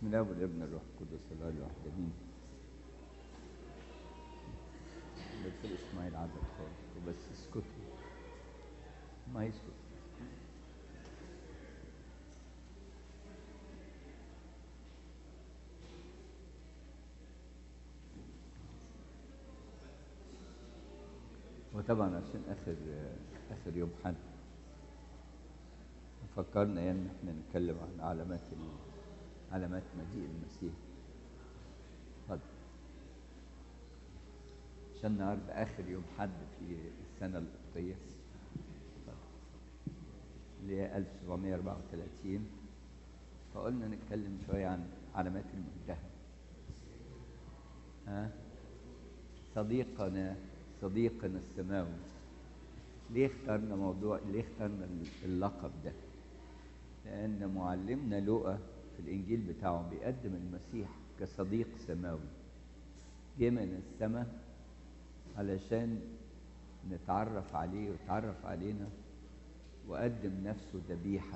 بسم الله والابن الروح القدس الله الواحد امين بس اسماعيل عدد خالص وبس اسكتوا ما يسكت وطبعا عشان اخر اخر يوم حد فكرنا يعني ان احنا نتكلم عن علامات ال- علامات مجيء المسيح اتفضل عشان النهارده اخر يوم حد في السنه القبطيه اتفضل. اللي هي 1734 فقلنا نتكلم شويه عن علامات المنتهى ها صديقنا صديقنا السماوي ليه اخترنا موضوع ليه اخترنا اللقب ده لأن معلمنا لوقا في الإنجيل بتاعه بيقدم المسيح كصديق سماوي جه من السماء علشان نتعرف عليه ويتعرف علينا وقدم نفسه ذبيحة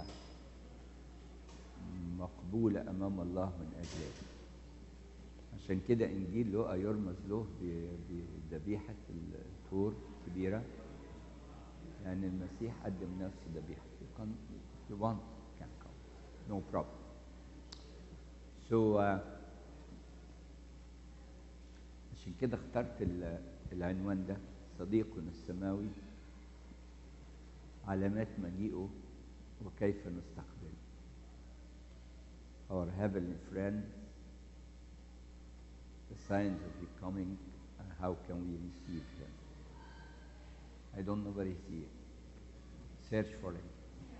مقبولة أمام الله من أجلنا عشان كده إنجيل لوقا يرمز له ب- بذبيحة الثور الكبيرة يعني المسيح قدم نفسه ذبيحة you can if you want you can come no problem so uh, عشان كده اخترت ال- العنوان ده صديقنا السماوي علامات مجيئه وكيف نستقبله our heavenly friend the signs of his coming and how can we receive him I don't know where he's here. Search for him.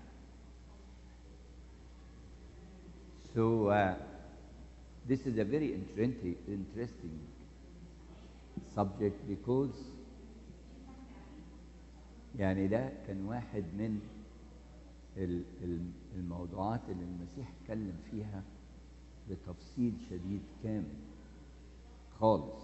So uh, this is a very interesting, interesting subject because يعني ده كان واحد من ال- ال- الموضوعات اللي المسيح اتكلم فيها بتفصيل شديد كامل خالص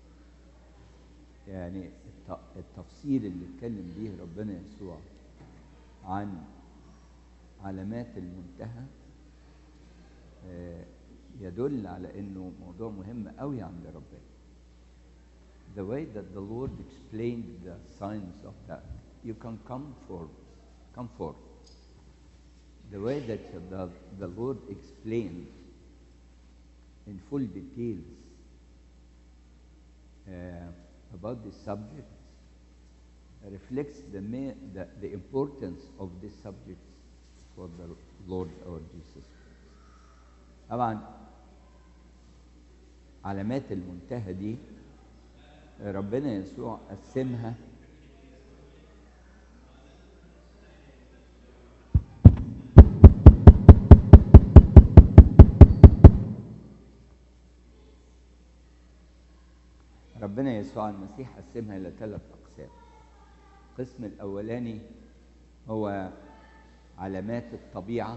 يعني الت- التفصيل اللي اتكلم بيه ربنا يسوع عن علامات المنتهى آه، يدل على انه موضوع مهم قوي عند ربنا. The way that the Lord explained the signs of that, you can come forward, come forward. The way that the, the Lord explained in full details uh, about this subject reflects the, ma- the, the importance of this subject for the Lord our Jesus Christ. طبعا علامات المنتهى دي ربنا يسوع قسمها ربنا يسوع المسيح قسمها إلى ثلاث أقسام القسم الأولاني هو علامات الطبيعة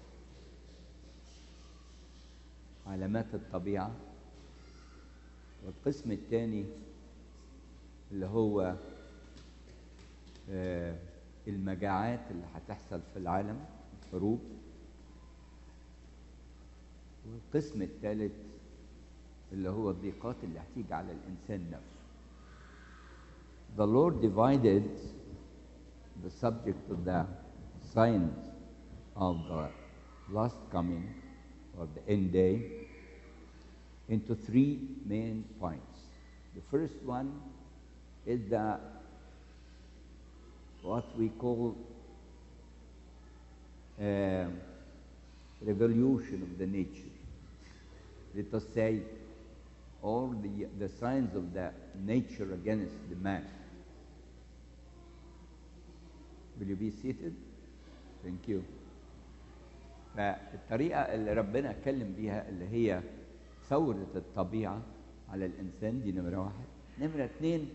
علامات الطبيعة والقسم الثاني اللي هو آه، المجاعات اللي هتحصل في العالم الحروب والقسم الثالث اللي هو الضيقات اللي هتيجي على الإنسان نفسه The Lord divided the subject of the signs of the last coming or the end day into three main points. The first one is the what we call uh, revolution of the nature. Let us say all the, the signs of the nature against the man. Will you be seated? Thank you. فالطريقة اللي ربنا اتكلم بيها اللي هي ثورة الطبيعة على الإنسان دي نمرة واحد نمرة اتنين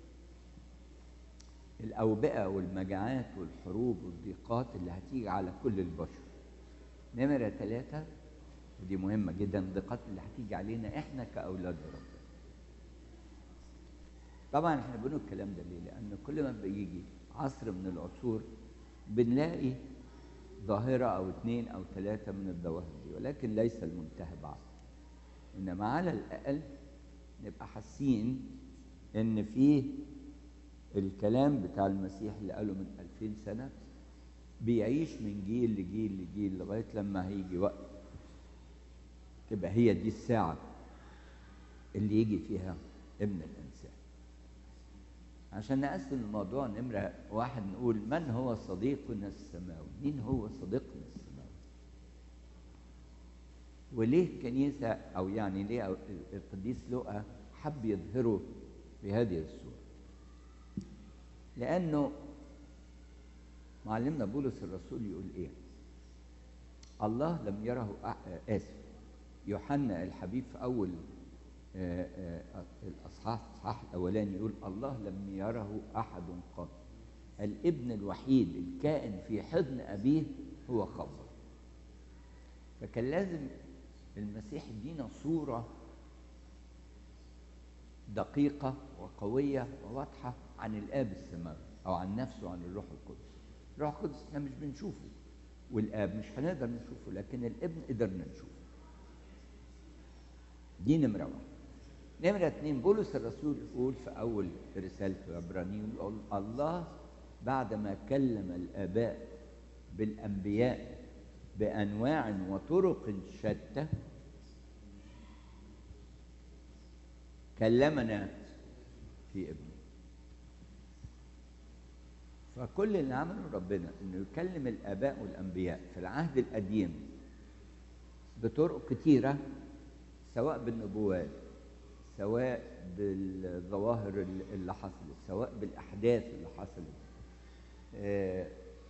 الأوبئة والمجاعات والحروب والضيقات اللي هتيجي على كل البشر نمرة ثلاثة ودي مهمة جدا الضيقات اللي هتيجي علينا احنا كأولاد ربنا طبعا احنا بنقول الكلام ده ليه؟ لأن كل ما بيجي عصر من العصور بنلاقي ظاهرة أو اثنين أو ثلاثة من الظواهر دي ولكن ليس المنتهى بعد إنما على الأقل نبقى حاسين إن فيه الكلام بتاع المسيح اللي قاله من 2000 سنة بيعيش من جيل لجيل لجيل لغاية لما هيجي وقت تبقى هي دي الساعة اللي يجي فيها ابن الإنسان عشان نقسم الموضوع نمرة واحد نقول من هو صديقنا السماوي مين هو صديقنا السماوي وليه الكنيسة أو يعني ليه القديس لوقا حب يظهره في هذه الصورة لأنه معلمنا بولس الرسول يقول إيه الله لم يره آسف يوحنا الحبيب في أول الأصحاح الأصحاح الأولاني يقول الله لم يره أحد قط الابن الوحيد الكائن في حضن أبيه هو خبر فكان لازم المسيح يدينا صورة دقيقة وقوية وواضحة عن الآب السماوي أو عن نفسه عن الروح القدس الروح القدس احنا مش بنشوفه والآب مش هنقدر نشوفه لكن الابن قدرنا نشوفه دي نمرة واحد نمرة اتنين بولس الرسول يقول في أول رسالته عبرانيين يقول الله بعدما كلم الآباء بالأنبياء بأنواع وطرق شتى كلمنا في ابنه فكل اللي عمله ربنا انه يكلم الاباء والانبياء في العهد القديم بطرق كتيره سواء بالنبوات سواء بالظواهر اللي حصلت سواء بالاحداث اللي حصلت آه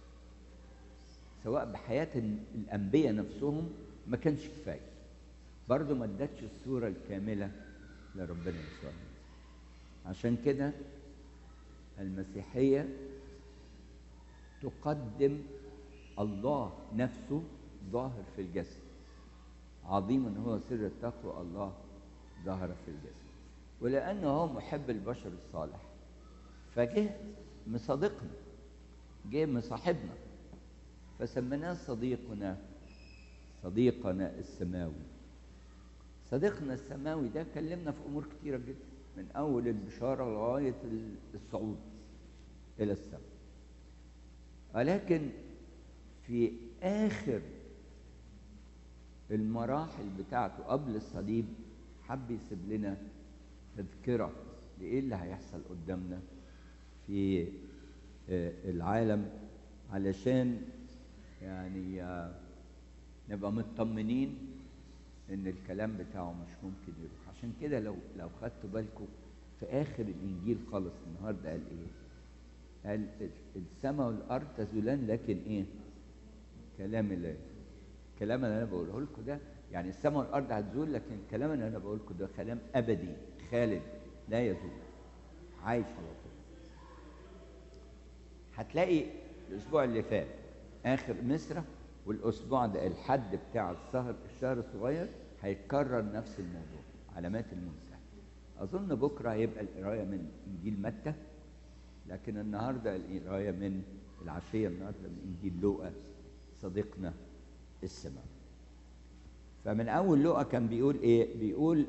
سواء بحياه الانبياء نفسهم ما كانش كفايه برضه ما ادتش الصوره الكامله لربنا يسوع عشان كده المسيحيه تقدم الله نفسه ظاهر في الجسد عظيما هو سر التقوى الله ظهر في الجسد ولأنه هو محب البشر الصالح فجه مصادقنا جه مصاحبنا فسميناه صديقنا صديقنا السماوي صديقنا السماوي ده كلمنا في أمور كتيرة جدا من أول البشارة لغاية الصعود إلى السماء ولكن في آخر المراحل بتاعته قبل الصليب حب يسيب لنا تذكرة لإيه اللي هيحصل قدامنا في العالم علشان يعني نبقى مطمنين ان الكلام بتاعه مش ممكن يروح عشان كده لو لو خدتوا بالكم في اخر الانجيل خالص النهارده قال ايه قال السماء والارض تزولان لكن ايه كلام الله الكلام اللي انا بقوله لكم ده يعني السماء والارض هتزول لكن الكلام اللي انا بقوله لكم ده كلام ابدي خالد لا يزول عايش على طول هتلاقي الاسبوع اللي فات اخر مصر والاسبوع ده الحد بتاع الشهر الشهر الصغير هيتكرر نفس الموضوع علامات المنتهى اظن بكره هيبقى القرايه من انجيل متى لكن النهارده القرايه من العشيه النهارده من انجيل لوقا صديقنا السماء فمن اول لوقا كان بيقول ايه بيقول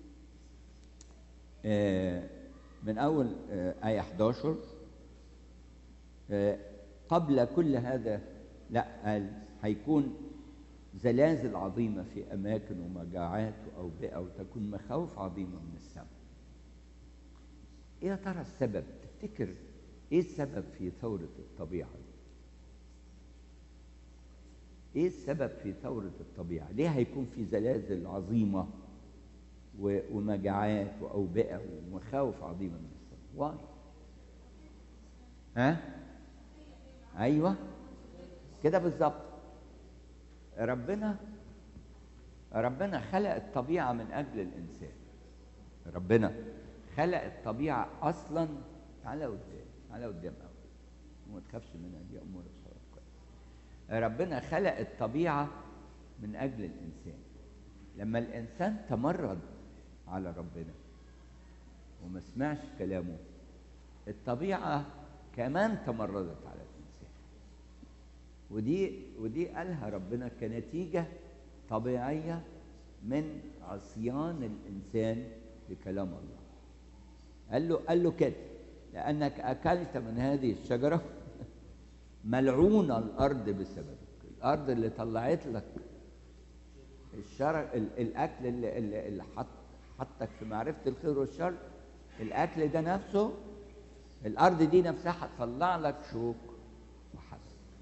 آه من اول آه ايه 11 آه قبل كل هذا لا قال هيكون زلازل عظيمه في اماكن ومجاعات واوبئه وتكون مخاوف عظيمه من السماء ايه يا ترى السبب تفتكر ايه السبب في ثوره الطبيعه ايه السبب في ثوره الطبيعه ليه هيكون في زلازل عظيمه ومجاعات واوبئه ومخاوف عظيمه من السماء واي ها ايوه كده بالظبط ربنا ربنا خلق الطبيعه من اجل الانسان ربنا خلق الطبيعه اصلا تعالى قدام تعالى قدام قوي وما تخافش منها دي امور كويس ربنا خلق الطبيعه من اجل الانسان لما الانسان تمرد على ربنا وما سمعش كلامه الطبيعه كمان تمردت على الانسان ودي ودي قالها ربنا كنتيجة طبيعية من عصيان الإنسان لكلام الله قال له قال له كده لأنك أكلت من هذه الشجرة ملعونة الأرض بسببك الأرض اللي طلعت لك الشر ال- الأكل اللي, اللي, اللي حط حطك في معرفة الخير والشر الأكل ده نفسه الأرض دي نفسها هتطلع لك شوك وحسد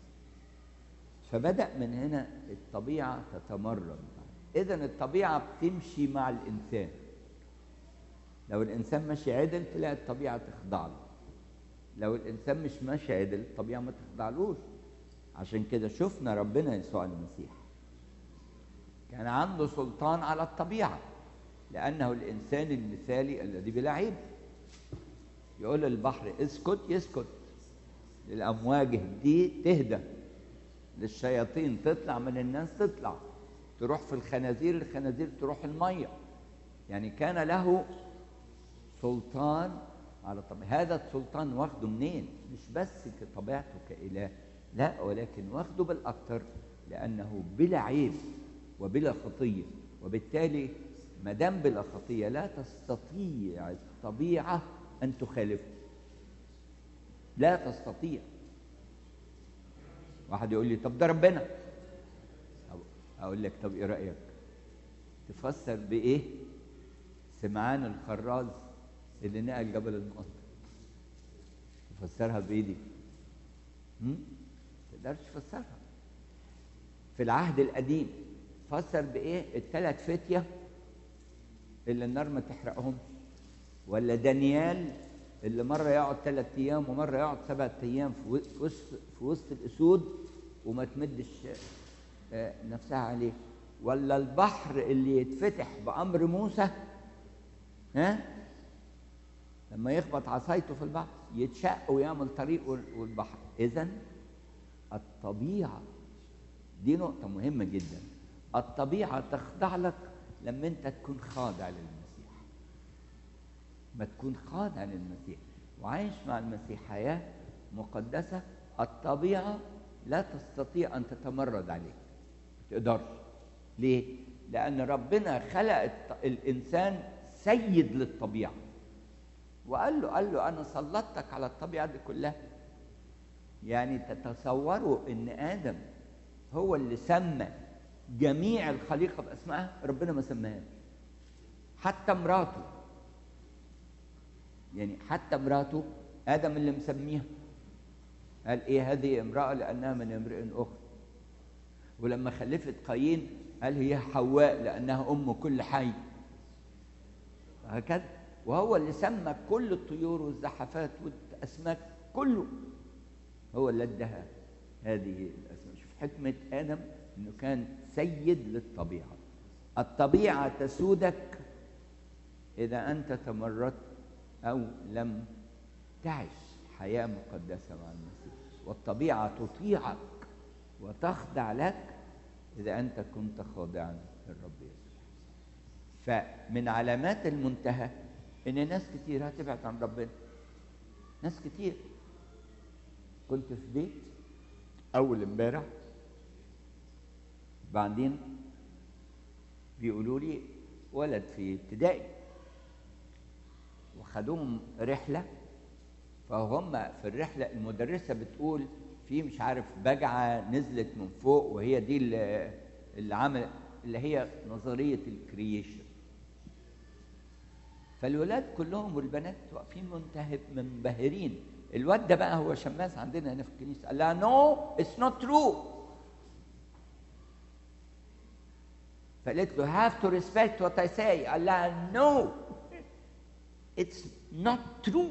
فبدأ من هنا الطبيعة تتمرد إذا الطبيعة بتمشي مع الإنسان لو الإنسان ماشي عدل تلاقي الطبيعة تخضع له لو الإنسان مش ماشي عدل الطبيعة ما تخضعلوش عشان كده شفنا ربنا يسوع المسيح كان عنده سلطان على الطبيعة لأنه الإنسان المثالي الذي بلا عيب يقول للبحر اسكت يسكت للأمواج دي تهدى للشياطين تطلع من الناس تطلع تروح في الخنازير الخنازير تروح المية يعني كان له سلطان على طبيعة هذا السلطان واخده منين مش بس كطبيعته كإله لا ولكن واخده بالأكثر لأنه بلا عيب وبلا خطية وبالتالي ما دام بلا خطية لا تستطيع الطبيعة أن تخالفه لا تستطيع واحد يقول لي طب ده ربنا أو- اقول لك طب ايه رايك تفسر بايه سمعان الخراز اللي نقل جبل المقطم تفسرها بايه دي هم؟ تقدرش تفسرها في العهد القديم فسر بايه الثلاث فتيه اللي النار ما تحرقهم ولا دانيال اللي مره يقعد ثلاث ايام ومره يقعد سبعة ايام في و- في وسط في وسط الاسود وما تمدش آه، نفسها عليه ولا البحر اللي يتفتح بامر موسى ها لما يخبط عصايته في البحر يتشق ويعمل طريق وال- والبحر اذا الطبيعه دي نقطه مهمه جدا الطبيعه تخضع لك لما انت تكون خاضع للمسيح ما تكون خاضع للمسيح وعايش مع المسيح حياة مقدسة الطبيعة لا تستطيع أن تتمرد عليك ما تقدرش ليه؟ لأن ربنا خلق الط- الإنسان سيد للطبيعة وقال له قال له أنا سلطتك على الطبيعة دي كلها يعني تتصوروا إن آدم هو اللي سمى جميع الخليقة بأسمائها ربنا ما سماهاش حتى مراته يعني حتى مراته ادم اللي مسميها قال ايه هذه امراه لانها من امرئ اخر ولما خلفت قايين قال هي حواء لانها ام كل حي وهكذا وهو اللي سمى كل الطيور والزحفات والاسماك كله هو اللي ادها هذه الاسماء شوف حكمه ادم انه كان سيد للطبيعه الطبيعه تسودك إذا أنت تمردت أو لم تعش حياة مقدسة مع المسيح والطبيعة تطيعك وتخضع لك إذا أنت كنت خاضعا للرب يسوع فمن علامات المنتهى إن ناس كتير هتبعد عن ربنا ناس كتير كنت في بيت أول امبارح بعدين بيقولوا لي ولد في ابتدائي وخدوهم رحله فهم في الرحله المدرسه بتقول في مش عارف بجعه نزلت من فوق وهي دي اللي, اللي عمل اللي هي نظريه الكرييشن فالولاد كلهم والبنات واقفين منتهب منبهرين الواد ده بقى هو شماس عندنا هنا في الكنيسه قال لها نو اتس نوت ترو فقالت له هاف تو ريسبكت وات اي ساي قال لها نو اتس نوت ترو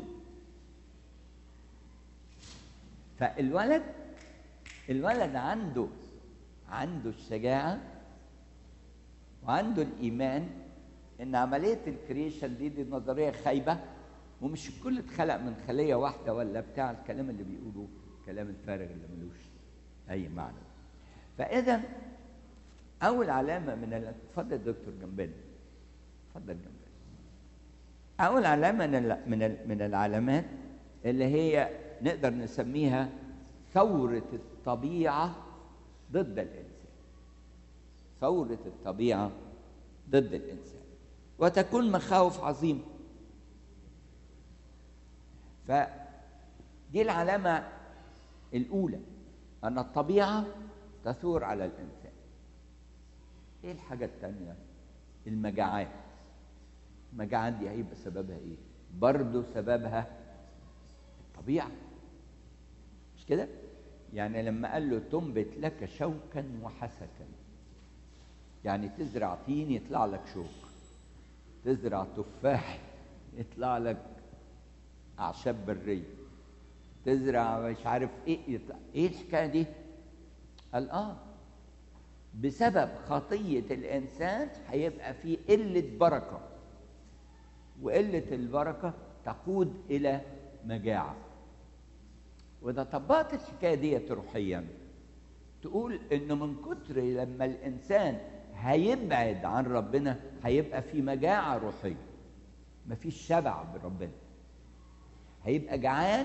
فالولد الولد عنده عنده الشجاعة وعنده الإيمان إن عملية الكريشن دي دي نظرية خايبة ومش الكل اتخلق من خلية واحدة ولا بتاع الكلام اللي بيقولوه كلام الفارغ اللي ملوش أي معنى فإذا أول علامة من ال... اتفضل دكتور جنبنا اتفضل جنبنا أول علامة من ال... من ال... من العلامات اللي هي نقدر نسميها ثورة الطبيعة ضد الإنسان ثورة الطبيعة ضد الإنسان وتكون مخاوف عظيمة فدي العلامة الأولى أن الطبيعة تثور على الإنسان إيه الحاجة الثانية؟ المجاعات المجاعات دي هيبقى سببها إيه؟ برضه سببها الطبيعة مش كده؟ يعني لما قال له تنبت لك شوكا وحسكا يعني تزرع تين يطلع لك شوك تزرع تفاح يطلع لك اعشاب بريه تزرع مش عارف ايه يطلع ايه الحكايه دي قال اه بسبب خطيه الانسان هيبقى في قله بركه وقله البركه تقود الى مجاعه واذا طبقت الحكايه ديت روحيا تقول انه من كتر لما الانسان هيبعد عن ربنا هيبقى في مجاعه روحيه مفيش شبع بربنا هيبقى جعان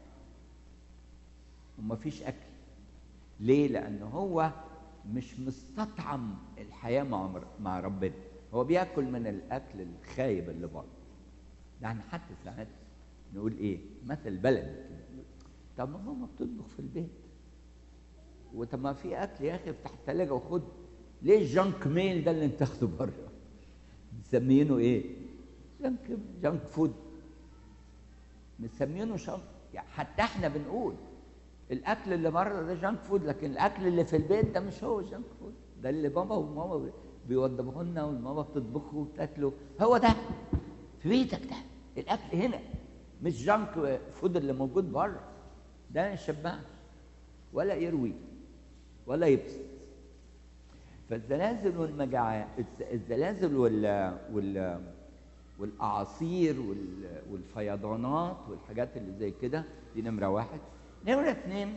ومفيش اكل ليه لان هو مش مستطعم الحياه مع مع ربنا هو بياكل من الاكل الخايب اللي بره يعني حتى ساعات نقول ايه مثل بلد طب ما ماما بتطبخ في البيت وطب ما في اكل يا اخي افتح الثلاجه وخد ليه الجنك ميل ده اللي انت تاخده بره مسمينه ايه جنك جنك فود مسمينه شنك يعني حتى احنا بنقول الاكل اللي بره ده جانك فود لكن الاكل اللي في البيت ده مش هو جانك فود ده اللي بابا وماما بيوضبوه لنا والماما بتطبخه وبتاكله هو ده في بيتك ده الاكل هنا مش جانك فود اللي موجود بره ده ما يشبعش ولا يروي ولا يبسط فالزلازل والمجاعات الزلازل وال وال والاعاصير والفيضانات والحاجات اللي زي كده دي نمره واحد نمره اثنين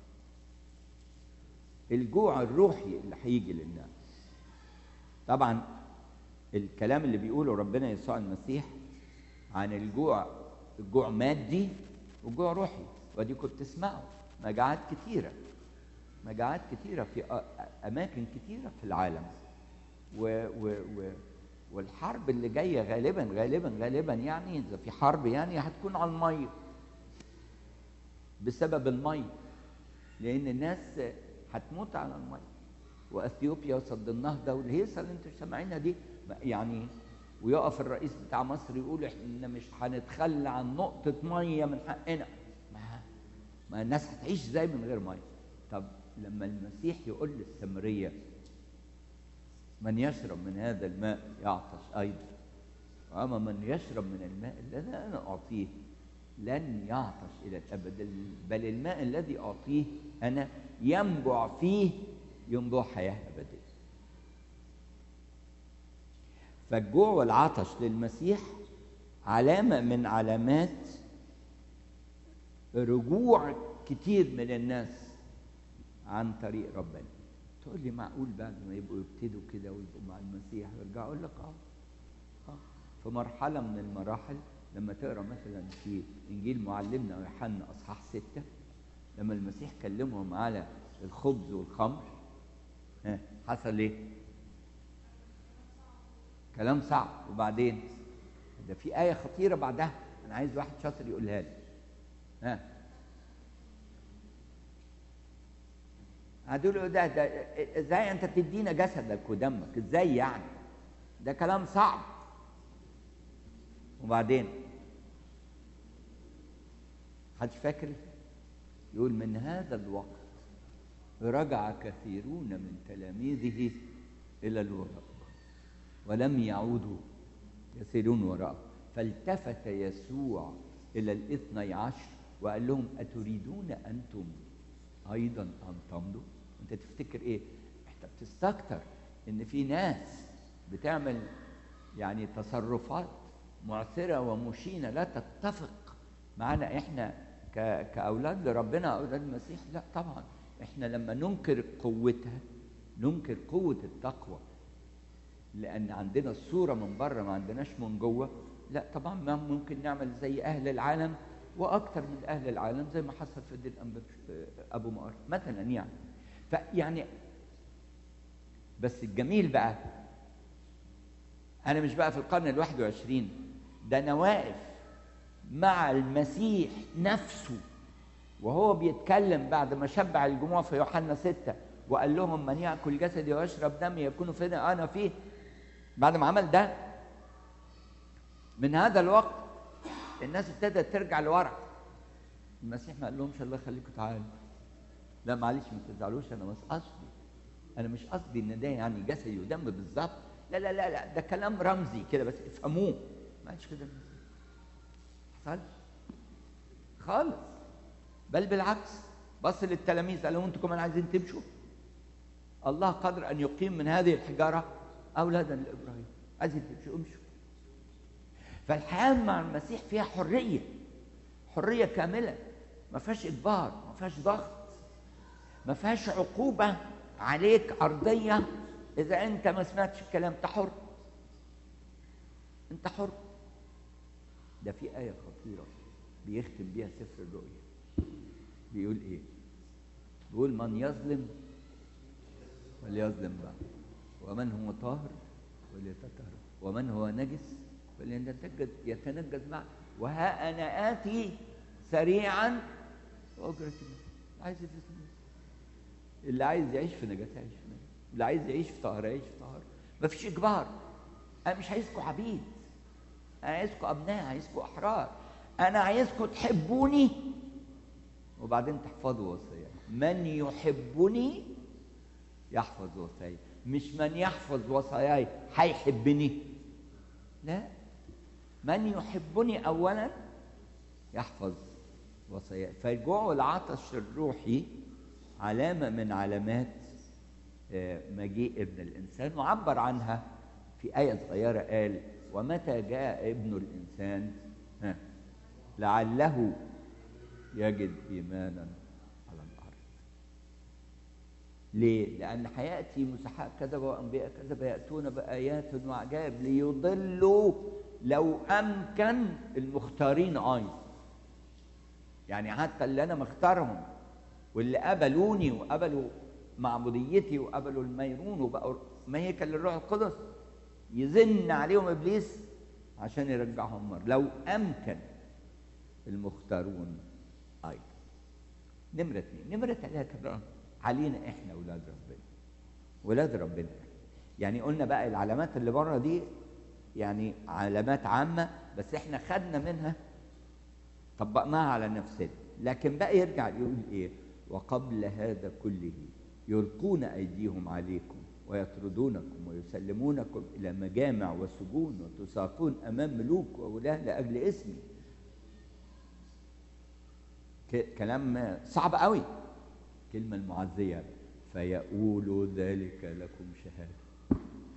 الجوع الروحي اللي هيجي للناس طبعا الكلام اللي بيقوله ربنا يسوع المسيح عن الجوع الجوع مادي وجوع روحي ودي كنت تسمعه مجاعات كتيره مجاعات كتيره في اماكن كتيره في العالم و, و, و والحرب اللي جايه غالبا غالبا غالبا يعني اذا في حرب يعني هتكون على الميه بسبب الميه لان الناس هتموت على الميه واثيوبيا وسد النهضه والهيصه اللي انتم سامعينها دي يعني ويقف الرئيس بتاع مصر يقول احنا مش هنتخلى عن نقطه ميه من حقنا ما, ما الناس هتعيش ازاي من غير ميه طب لما المسيح يقول للسامريه من يشرب من هذا الماء يعطش أيضا وأما من يشرب من الماء الذي أنا أعطيه لن يعطش إلى الأبد بل الماء الذي أعطيه أنا ينبع فيه ينبع حياة أبدية فالجوع والعطش للمسيح علامة من علامات رجوع كتير من الناس عن طريق ربنا تقول لي معقول بعد ما يبقوا يبتدوا كده ويبقوا مع المسيح ويرجعوا اقول لك اه اه في مرحله من المراحل لما تقرا مثلا في انجيل معلمنا يوحنا اصحاح سته لما المسيح كلمهم على الخبز والخمر ها حصل ايه؟ كلام صعب وبعدين ده في آية خطيرة بعدها أنا عايز واحد شاطر يقولها لي ها هتقول له ده ده ازاي انت تدينا جسدك ودمك ازاي يعني ده كلام صعب وبعدين حدش فاكر يقول من هذا الوقت رجع كثيرون من تلاميذه الى الوراء ولم يعودوا يسيرون وراءه فالتفت يسوع الى الاثني عشر وقال لهم اتريدون انتم ايضا ان تمضوا انت تفتكر ايه انت بتستكتر ان في ناس بتعمل يعني تصرفات معثره ومشينه لا تتفق معنا احنا ك... كاولاد لربنا اولاد المسيح لا طبعا احنا لما ننكر قوتها ننكر قوه التقوى لان عندنا الصوره من بره ما عندناش من جوه لا طبعا ما ممكن نعمل زي اهل العالم واكثر من اهل العالم زي ما حصل في دين أنب- ابو مقر مثلا يعني فيعني بس الجميل بقى انا مش بقى في القرن الواحد وعشرين ده انا واقف مع المسيح نفسه وهو بيتكلم بعد ما شبع الجموع في يوحنا ستة وقال لهم من يأكل جسدي ويشرب دمي يكون فينا أنا فيه بعد ما عمل ده من هذا الوقت الناس ابتدت ترجع لورا المسيح ما قال لهمش الله يخليكم تعالوا لا معلش ما تزعلوش انا مش قصدي انا مش قصدي ان ده يعني جسدي ودم بالظبط لا لا لا لا ده كلام رمزي كده بس افهموه ما قالش كده المسيح ما حصلش خالص بل بالعكس بص للتلاميذ قال لهم انتوا كمان عايزين تمشوا الله قادر ان يقيم من هذه الحجاره اولادا لابراهيم عايزين تمشوا امشوا فالحياه مع المسيح فيها حريه حريه كامله ما فيهاش اجبار ما فيهاش ضغط ما فيهاش عقوبه عليك ارضيه اذا انت ما سمعتش الكلام انت حر انت حر ده في ايه خطيره بيختم بيها سفر الرؤيا بيقول ايه بيقول من يظلم فليظلم بعض ومن هو طاهر فليتطهر ومن هو نجس فليتنجس يتنجس معه وها انا اتي سريعا واجرة الموت عايز يفلس اللي عايز يعيش في نجاة يعيش في نجاة اللي عايز يعيش في طهارة يعيش في طهارة مفيش إجبار أنا مش عايزكم عبيد أنا عايزكم أبناء عايزكم أحرار أنا عايزكم تحبوني وبعدين تحفظوا وصاياي من يحبني يحفظ وصاياي مش من يحفظ وصاياي هيحبني لا من يحبني اولا يحفظ وصاياي فالجوع والعطش الروحي علامه من علامات آه، مجيء ابن الانسان وعبر عنها في ايه صغيره قال ومتى جاء ابن الانسان ها لعله يجد ايمانا على الارض ليه؟ لأن حياتي مسحاء كذب وأنبياء كذب يأتون بآيات وعجائب ليضلوا لو أمكن المختارين أيضا يعني حتى اللي أنا مختارهم واللي قبلوني وقبلوا معبوديتي وقبلوا الميرون وبقوا مهيكل للروح القدس يزن عليهم إبليس عشان يرجعهم مر لو أمكن المختارون أيضا نمرة اثنين نمرة ثلاثة علينا احنا ولاد ربنا ولاد ربنا يعني قلنا بقى العلامات اللي بره دي يعني علامات عامة بس احنا خدنا منها طبقناها على نفسنا لكن بقى يرجع يقول ايه وقبل هذا كله يلقون ايديهم عليكم ويطردونكم ويسلمونكم الى مجامع وسجون وتساقون امام ملوك وولاه لاجل اسمي ك- كلام صعب قوي كلمة المعزية فيقول ذلك لكم شهادة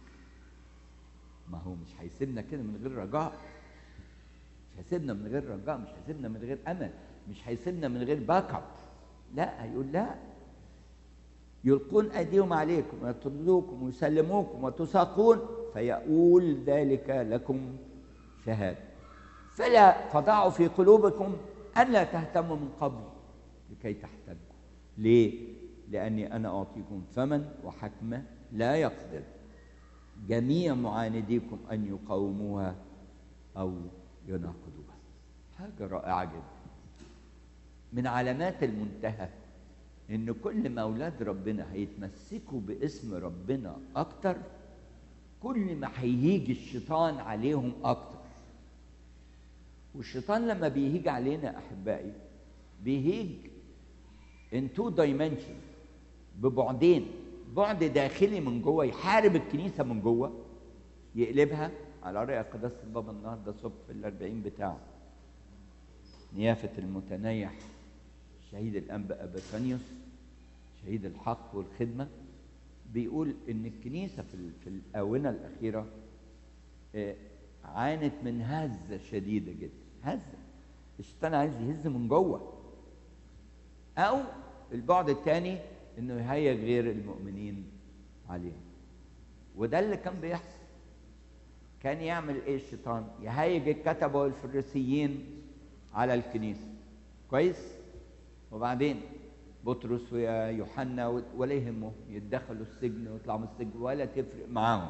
ما هو مش هيسيبنا كده من غير رجاء مش هيسيبنا من غير رجاء مش هيسيبنا من غير أمل مش هيسيبنا من غير باك اب لا هيقول لا يلقون أيديهم عليكم ويطردوكم ويسلموكم وتساقون فيقول ذلك لكم شهادة فلا فضعوا في قلوبكم أن لا تهتموا من قبل لكي تحتجوا ليه؟ لأني أنا أعطيكم فما وحكمة لا يقدر جميع معانديكم أن يقاوموها أو يناقضوها حاجة رائعة جدا من علامات المنتهى إن كل ما أولاد ربنا هيتمسكوا باسم ربنا أكتر كل ما هيهيج الشيطان عليهم أكتر والشيطان لما بيهيج علينا أحبائي بيهيج in two dimensions ببعدين بعد داخلي من جوه يحارب الكنيسه من جوه يقلبها على رأي قداسة البابا النهارده الصبح في الأربعين بتاعه نيافة المتنيح شهيد الأنبا أباثانيوس شهيد الحق والخدمة بيقول إن الكنيسة في ال- في الآونة الأخيرة آه، عانت من هزة شديدة جدا هزة الشيطان عايز يهز من جوه أو البعد الثاني إنه يهيج غير المؤمنين عليهم وده اللي كان بيحصل كان يعمل إيه الشيطان؟ يهيج الكتبة والفريسيين على الكنيسه كويس وبعدين بطرس ويوحنا ولا يهمهم يتدخلوا السجن ويطلعوا من السجن ولا تفرق معاهم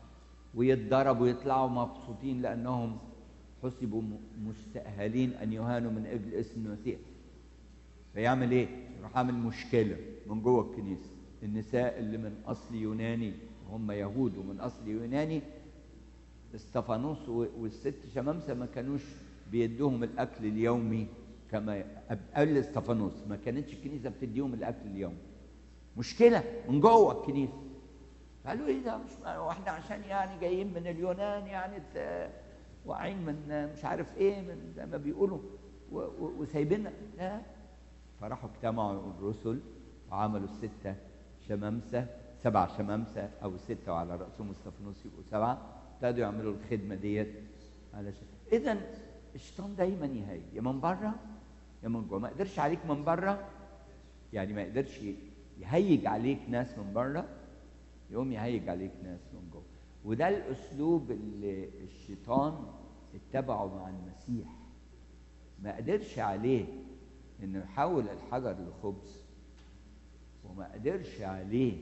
ويتضربوا ويطلعوا مبسوطين لانهم حسبوا مستأهلين ان يهانوا من اجل اسم المسيح فيعمل ايه؟ يروح عامل مشكله من جوه الكنيسه النساء اللي من اصل يوناني هم يهود ومن اصل يوناني استفانوس والست شمامسه ما كانوش بيدوهم الاكل اليومي كما قبل استفانوس ما كانتش الكنيسه بتديهم الاكل اليومي مشكله من جوه الكنيسه قالوا ايه ده مش واحنا عشان يعني جايين من اليونان يعني واقعين من مش عارف ايه من زي ما بيقولوا وسايبيننا لا فراحوا اجتمعوا الرسل وعملوا الستة شمامسة سبع شمامسة أو ستة وعلى رأسهم استفانوس يبقوا سبعة ابتدوا يعملوا الخدمة ديت علشان إذا الشيطان دايما يهيج يا من بره يا من جوه ما قدرش عليك من بره يعني ما يقدرش يهيج عليك ناس من بره يقوم يهيج عليك ناس من جوه وده الاسلوب اللي الشيطان اتبعه مع المسيح ما قدرش عليه انه يحول الحجر لخبز وما قدرش عليه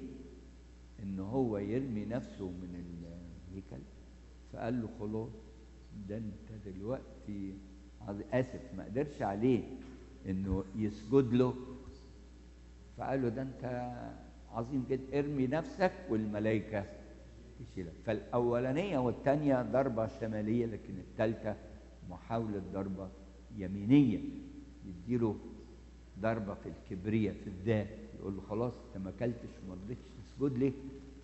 ان هو يرمي نفسه من الهيكل فقال له خلاص ده انت دلوقتي اسف ما قدرش عليه انه يسجد له فقال له ده انت عظيم جدا ارمي نفسك والملائكه تشيلك فالاولانيه والثانيه ضربه شماليه لكن الثالثه محاوله ضربه يمينيه يديله ضربه في الكبرياء في الذات يقول له خلاص انت ما اكلتش وما رضيتش تسجد لي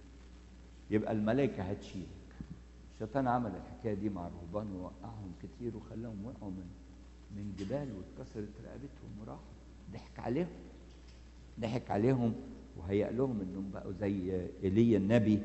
يبقى الملائكه هتشيلك الشيطان عمل الحكايه دي مع الرهبان ووقعهم كتير وخلاهم وقعوا من من جبال واتكسرت رقبتهم وراحوا ضحك عليهم ضحك عليهم وهيأ لهم انهم بقوا زي ايليا النبي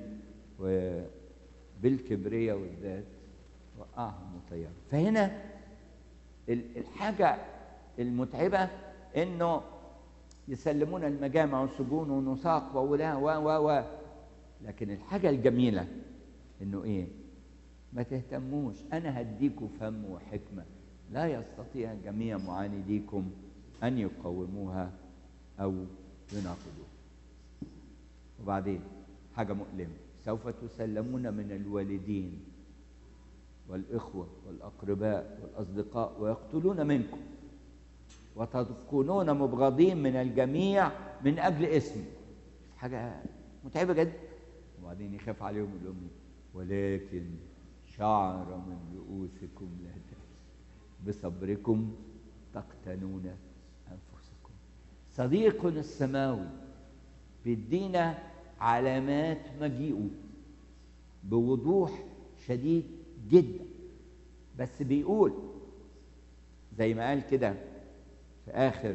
وبالكبرياء والذات وقعهم وطيرهم فهنا الحاجه المتعبه انه يسلمون المجامع والسجون ونساق وولا و و و لكن الحاجه الجميله انه ايه ما تهتموش انا هديكم فم وحكمه لا يستطيع جميع معانديكم ان يقاوموها او يناقضوها وبعدين حاجه مؤلمه سوف تسلمون من الوالدين والاخوه والاقرباء والاصدقاء ويقتلون منكم وتكونون مبغضين من الجميع من اجل اسمي حاجه متعبه جدا وبعدين يخاف عليهم يقول لهم ولكن شعر من رؤوسكم لا تأس بصبركم تقتنون أنفسكم صديقنا السماوي بيدينا علامات مجيئه بوضوح شديد جدا بس بيقول زي ما قال كده في آخر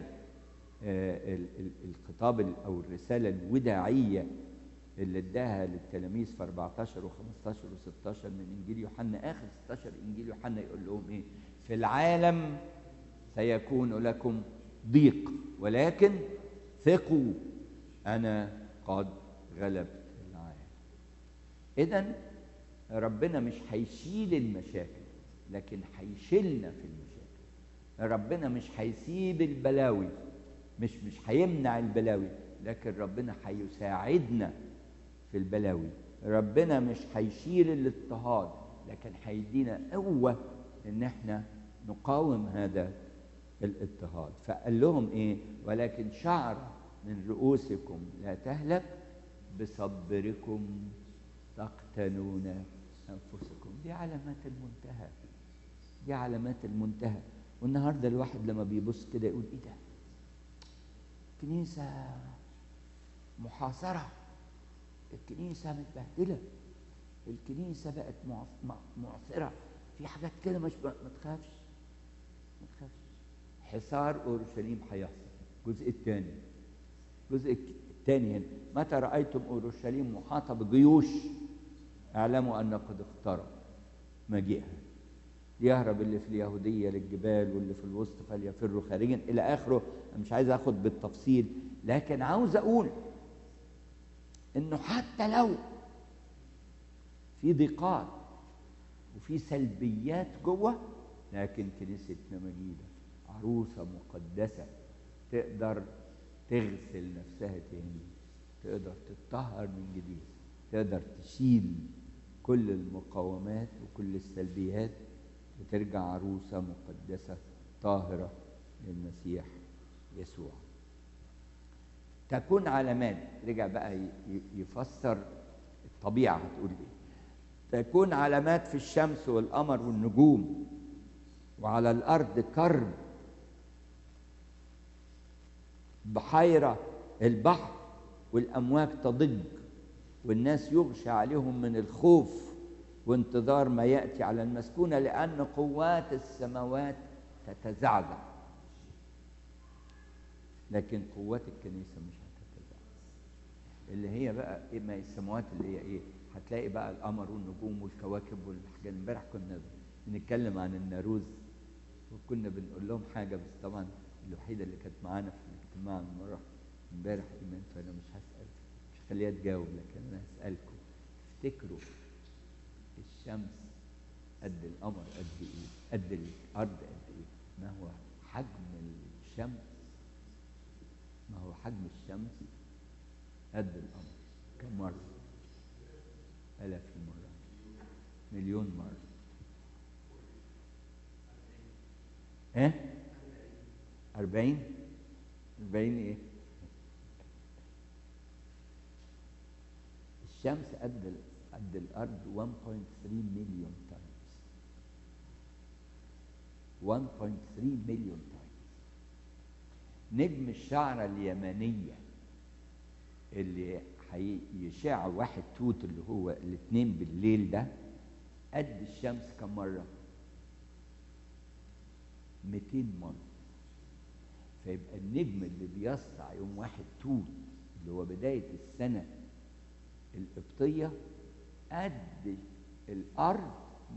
الخطاب أو الرسالة الوداعية اللي اداها للتلاميذ في 14 و15 و16 من انجيل يوحنا اخر 16 انجيل يوحنا يقول لهم ايه؟ في العالم سيكون لكم ضيق ولكن ثقوا انا قد غلبت العالم. اذا ربنا مش هيشيل المشاكل لكن هيشيلنا في المشاكل. ربنا مش هيسيب البلاوي مش مش هيمنع البلاوي لكن ربنا هيساعدنا في البلاوي ربنا مش هيشيل الاضطهاد لكن هيدينا قوة ان احنا نقاوم هذا الاضطهاد فقال لهم ايه ولكن شعر من رؤوسكم لا تهلك بصبركم تقتنون انفسكم دي علامات المنتهى دي علامات المنتهى والنهارده الواحد لما بيبص كده يقول ايه ده كنيسه محاصره الكنيسة متبهدلة الكنيسة بقت معصرة في حاجات كده مش ما تخافش ما تخافش حصار أورشليم هيحصل الجزء الثاني الجزء الثاني هنا متى رأيتم أورشليم محاطة بجيوش اعلموا أن قد اقترب مجيئها يهرب اللي في اليهودية للجبال واللي في الوسط فليفروا خارجا إلى آخره أنا مش عايز أخد بالتفصيل لكن عاوز أقول انه حتى لو في ضيقات وفي سلبيات جوه لكن كنيستنا مجيده عروسة مقدسة تقدر تغسل نفسها تاني تقدر تتطهر من جديد تقدر تشيل كل المقاومات وكل السلبيات وترجع عروسة مقدسة طاهرة للمسيح يسوع تكون علامات رجع بقى يفسر الطبيعة هتقول ايه تكون علامات في الشمس والقمر والنجوم وعلى الأرض كرب بحيرة البحر والأمواج تضج والناس يغشى عليهم من الخوف وانتظار ما يأتي على المسكونة لأن قوات السماوات تتزعزع لكن قوات الكنيسة مش هتتزعزع اللي هي بقى إيه ما السماوات اللي هي ايه هتلاقي بقى القمر والنجوم والكواكب والحاجات امبارح كنا بنتكلم عن الناروز وكنا بنقول لهم حاجة بس طبعا الوحيدة اللي كانت معانا في الاجتماع المرة امبارح ايمان فانا مش هسأل مش هخليها تجاوب لكن انا هسألكم تفتكروا الشمس قد القمر قد ايه؟ قد الارض قد ايه؟ ما هو حجم الشمس ما هو حجم الشمس قد القمر كم مرة؟ آلاف المرات مليون مرة ها؟ أربعين؟ أربعين إيه؟ الشمس قد قد الأرض 1.3 مليون تايمز 1.3 مليون تايمز نجم الشعرة اليمنية اللي هيشع واحد توت اللي هو الاثنين بالليل ده قد الشمس كم مرة؟ 200 مرة فيبقى النجم اللي بيسطع يوم واحد توت اللي هو بداية السنة القبطية قد الأرض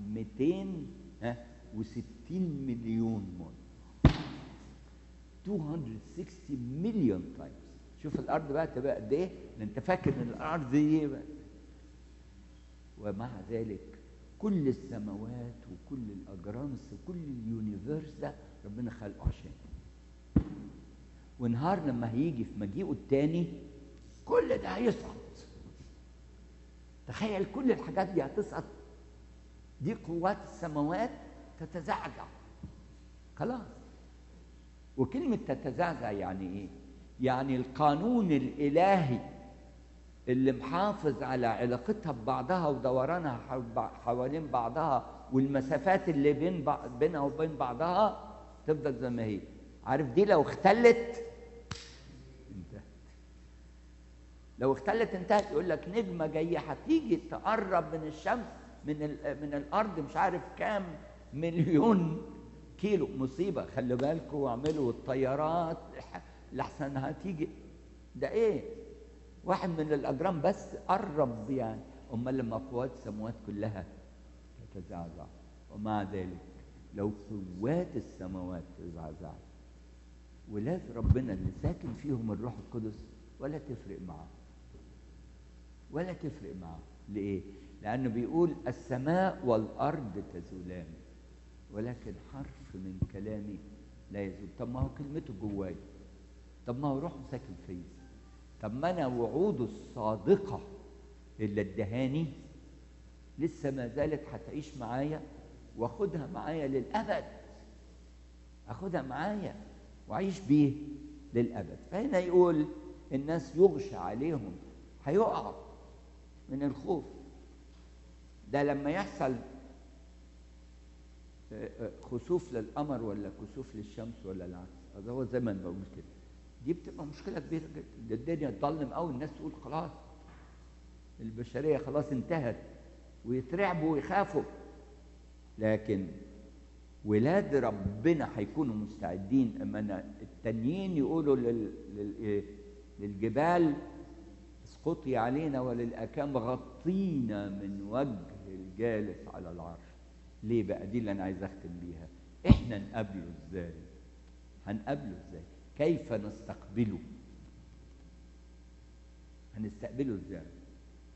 260 مليون مرة 260 مليون تايمز شوف الأرض بقى تبقى قد إيه؟ ده أنت فاكر إن الأرض إيه بقى ومع ذلك كل السماوات وكل الأجرامس وكل اليونيفيرس ده ربنا خلقه عشان ونهار لما هيجي في مجيئه التاني كل ده هيصعد تخيل كل الحاجات دي هتصعد دي قوات السماوات تتزعزع خلاص وكلمة تتزعزع يعني ايه؟ يعني القانون الإلهي اللي محافظ على علاقتها ببعضها ودورانها حوالين بعضها والمسافات اللي بين بينها وبين بعضها تفضل زي ما هي عارف دي لو اختلت انتهت لو اختلت انتهت يقول لك نجمه جايه هتيجي تقرب من الشمس من من الارض مش عارف كام مليون كيلو مصيبه خلي بالكم واعملوا الطيارات لحسن هتيجي ده ايه واحد من الاجرام بس قرب يعني امال لما قوات السماوات كلها تتزعزع ومع ذلك لو قوات السماوات تزعزعت ولاد ربنا اللي ساكن فيهم الروح القدس ولا تفرق معاه ولا تفرق معاه ليه لانه بيقول السماء والارض تزولان ولكن حرف من كلامي لا يزول طب ما هو كلمته جواي طب ما هو روحه ساكن فيا طب ما انا وعوده الصادقه اللي ادهاني لسه ما زالت هتعيش معايا واخدها معايا للابد اخدها معايا واعيش بيه للابد فهنا يقول الناس يغشى عليهم هيقعوا من الخوف ده لما يحصل خسوف للقمر ولا كسوف للشمس ولا العكس هذا هو زي ما انا بقول كده دي بتبقى مشكله كبيره جدا الدنيا تضلم قوي الناس تقول خلاص البشريه خلاص انتهت ويترعبوا ويخافوا لكن ولاد ربنا هيكونوا مستعدين اما التانيين يقولوا لل... لل... للجبال اسقطي علينا وللاكام غطينا من وجه الجالس على العرش ليه بقى دي اللي انا عايز اختم بيها احنا نقابله ازاي هنقابله ازاي كيف نستقبله هنستقبله ازاي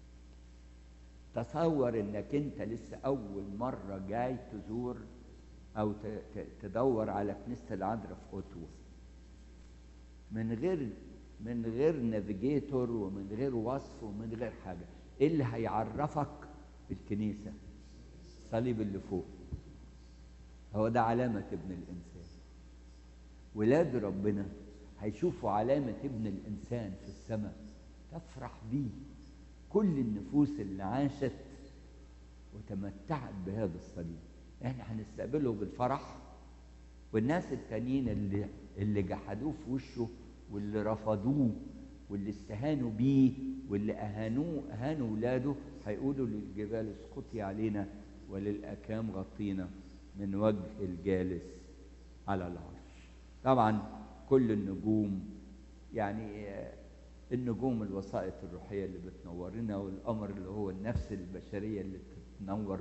تصور انك انت لسه اول مره جاي تزور او ت- ت- تدور على كنيسه العذراء في اوتوا من غير من غير نافيجيتور ومن غير وصف ومن غير حاجه ايه اللي هيعرفك بالكنيسه الصليب اللي فوق هو ده علامه ابن الانسان ولاد ربنا هيشوفوا علامه ابن الانسان في السماء تفرح بيه كل النفوس اللي عاشت وتمتعت بهذا الصليب احنا هنستقبله بالفرح والناس التانيين اللي اللي جحدوه في وشه واللي رفضوه واللي استهانوا بيه واللي اهانوه اهانوا ولاده هيقولوا للجبال اسقطي علينا وللاكام غطينا من وجه الجالس على العرش طبعا كل النجوم يعني آه، النجوم الوسائط الروحيه اللي بتنورنا والقمر اللي هو النفس البشريه اللي بتنور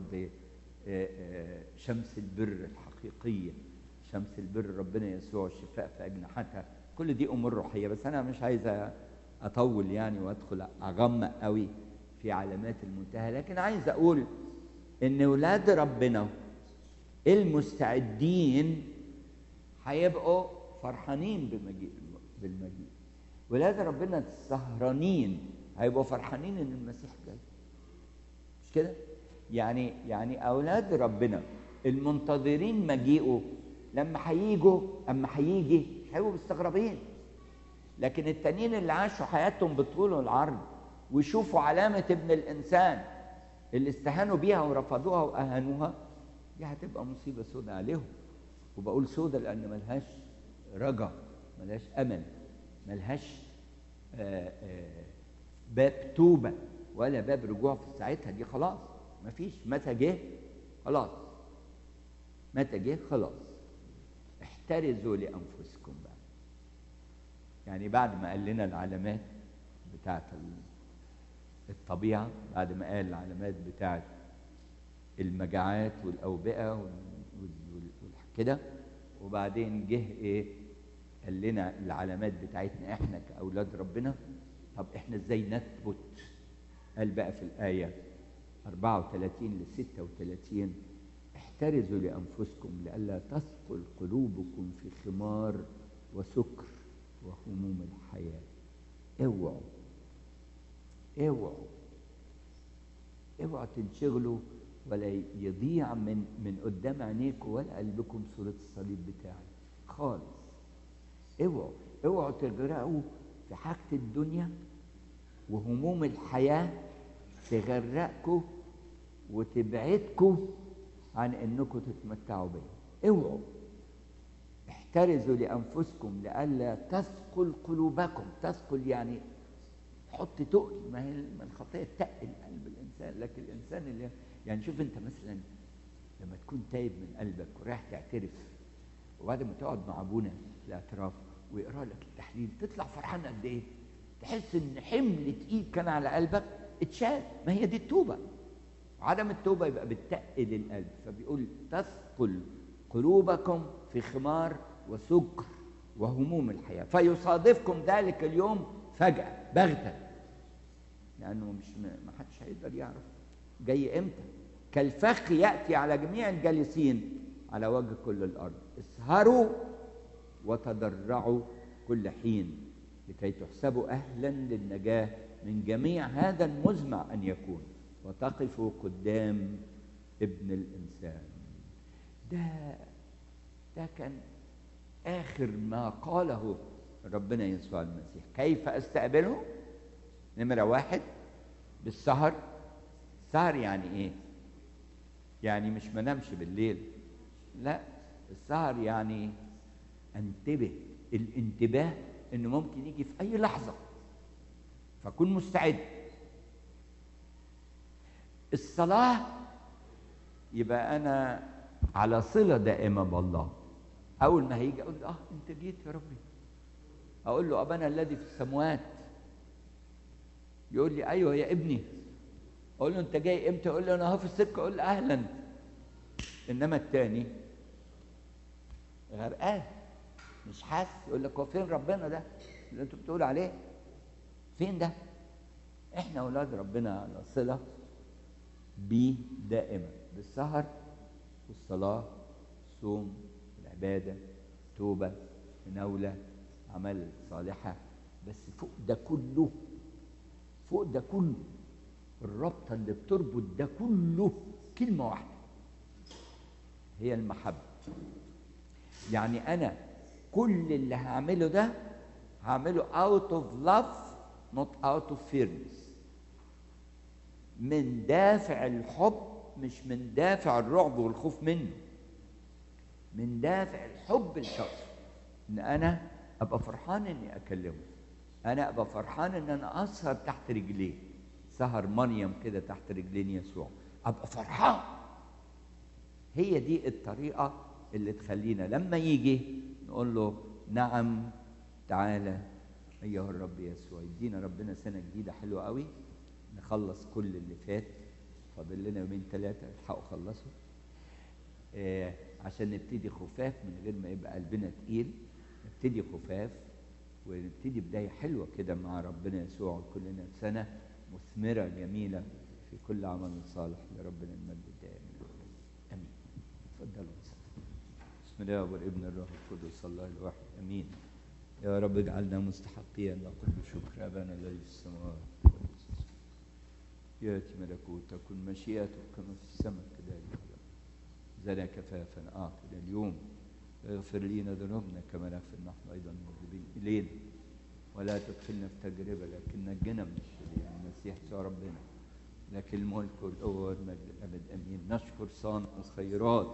بشمس البر الحقيقيه شمس البر ربنا يسوع الشفاء في اجنحتها كل دي امور روحيه بس انا مش عايز اطول يعني وادخل اغمق قوي في علامات المنتهى لكن عايز اقول ان ولاد ربنا المستعدين هيبقوا فرحانين بمجيء بالمجيء ولاد ربنا السهرانين هيبقوا فرحانين ان المسيح جاي مش كده يعني يعني اولاد ربنا المنتظرين مجيئه لما هيجوا اما هيجي هيبقوا مستغربين لكن التانيين اللي عاشوا حياتهم بالطول والعرض ويشوفوا علامة ابن الإنسان اللي استهانوا بيها ورفضوها وأهانوها دي هتبقى مصيبة سودة عليهم وبقول سودة لأن ملهاش رجا ملهاش أمل ملهاش آه، آه، باب توبة ولا باب رجوع في ساعتها دي خلاص مفيش متى جه خلاص متى جه خلاص احترزوا لأنفسكم بقى يعني بعد ما قال لنا العلامات بتاعت الطبيعة بعد ما قال العلامات بتاعت المجاعات والأوبئة وكده وبعدين جه إيه قال لنا العلامات بتاعتنا إحنا كأولاد ربنا طب إحنا إزاي نثبت قال بقى في الآية 34 ل 36 احترزوا لأنفسكم لئلا تثقل قلوبكم في خمار وسكر وهموم الحياة اوعوا اوعوا اوعوا تنشغلوا ولا يضيع من من قدام عينيكم ولا قلبكم صورة الصليب بتاعي خالص اوعوا اوعوا تغرقوا في حاجة الدنيا وهموم الحياة تغرقكم وتبعدكم عن انكم تتمتعوا بيا اوعوا احترزوا لانفسكم لئلا تثقل قلوبكم تثقل يعني حط تقل ما هي ما الخطيه تقل قلب الانسان لكن الانسان اللي يعني شوف انت مثلا لما تكون تايب من قلبك ورايح تعترف وبعد ما تقعد مع ابونا في الاعتراف ويقرا لك التحليل تطلع فرحان قد ايه؟ تحس ان حمل تقيل كان على قلبك اتشال ما هي دي التوبه عدم التوبه يبقى بتقل القلب فبيقول تثقل قلوبكم في خمار وسكر وهموم الحياه فيصادفكم ذلك اليوم فجاه بغته لانه مش ما حدش هيقدر يعرف جاي امتى كالفخ ياتي على جميع الجالسين على وجه كل الارض اسهروا وتضرعوا كل حين لكي تحسبوا اهلا للنجاه من جميع هذا المزمع ان يكون وتقفوا قدام ابن الانسان ده ده كان اخر ما قاله ربنا يسوع المسيح كيف استقبله نمره واحد بالسهر السهر يعني ايه يعني مش ما نمش بالليل لا السهر يعني انتبه الانتباه انه ممكن يجي في اي لحظه فكن مستعد الصلاه يبقى انا على صله دائمه بالله اول ما هيجي اقول له اه انت جيت يا ربي اقول له ابانا الذي في السماوات يقول لي ايوه يا ابني اقول له انت جاي امتى يقول لي انا اهو في السكه اقول له اهلا انما التاني غرقان مش حاسس يقول لك هو فين ربنا ده اللي انتوا بتقولوا عليه فين ده احنا اولاد ربنا على صله بيه دائما بالسهر والصلاه الصوم العبادة توبة مناولة عمل صالحة بس فوق ده كله فوق ده كله الرابطة اللي بتربط ده كله كلمة واحدة هي المحبة يعني أنا كل اللي هعمله ده هعمله out of love not out of fearness من دافع الحب مش من دافع الرعب والخوف منه من دافع الحب الشخص ان انا ابقى فرحان اني اكلمه انا ابقى فرحان ان انا اسهر تحت رجليه سهر مريم كده تحت رجلين يسوع ابقى فرحان هي دي الطريقه اللي تخلينا لما يجي نقول له نعم تعالى ايها الرب يسوع يدينا ربنا سنه جديده حلوه قوي نخلص كل اللي فات فاضل لنا يومين ثلاثه الحقوا خلصوا آه عشان نبتدي خفاف من غير ما يبقى قلبنا تقيل نبتدي خفاف ونبتدي بدايه حلوه كده مع ربنا يسوع كلنا سنه مثمره جميله في كل عمل صالح لربنا المجد الدائم امين اتفضلوا بسم الله والابن الروح القدس الله الواحد امين يا رب اجعلنا مستحقين لكل شكر ابانا الذي في السماوات ياتي ملكوتك كن مشيئتك كما في السماء كذلك زنا كفافا اعطنا اليوم اغفر لنا ذنوبنا كما نغفر نحن ايضا المذنبين الينا ولا تدخلنا في تجربه لكن نجنا من الشرير المسيح يا ربنا لك الملك والقوه والمجد الابد امين نشكر صانع الخيرات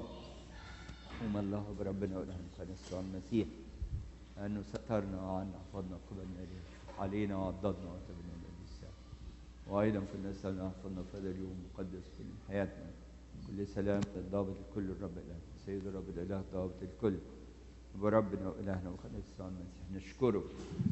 وما الله بربنا ولهم كان يسوع المسيح أنه سترنا وعنا حفظنا قبلنا إليه علينا وعضدنا وتبنا إلى الساعة وأيضا في الناس أحفظنا في هذا اليوم مقدس كل حياتنا كل سلام الضابط الكل الرب إله سيد الرب الإله ضابط الكل وربنا وإلهنا وخلص يسوع المسيح نشكرك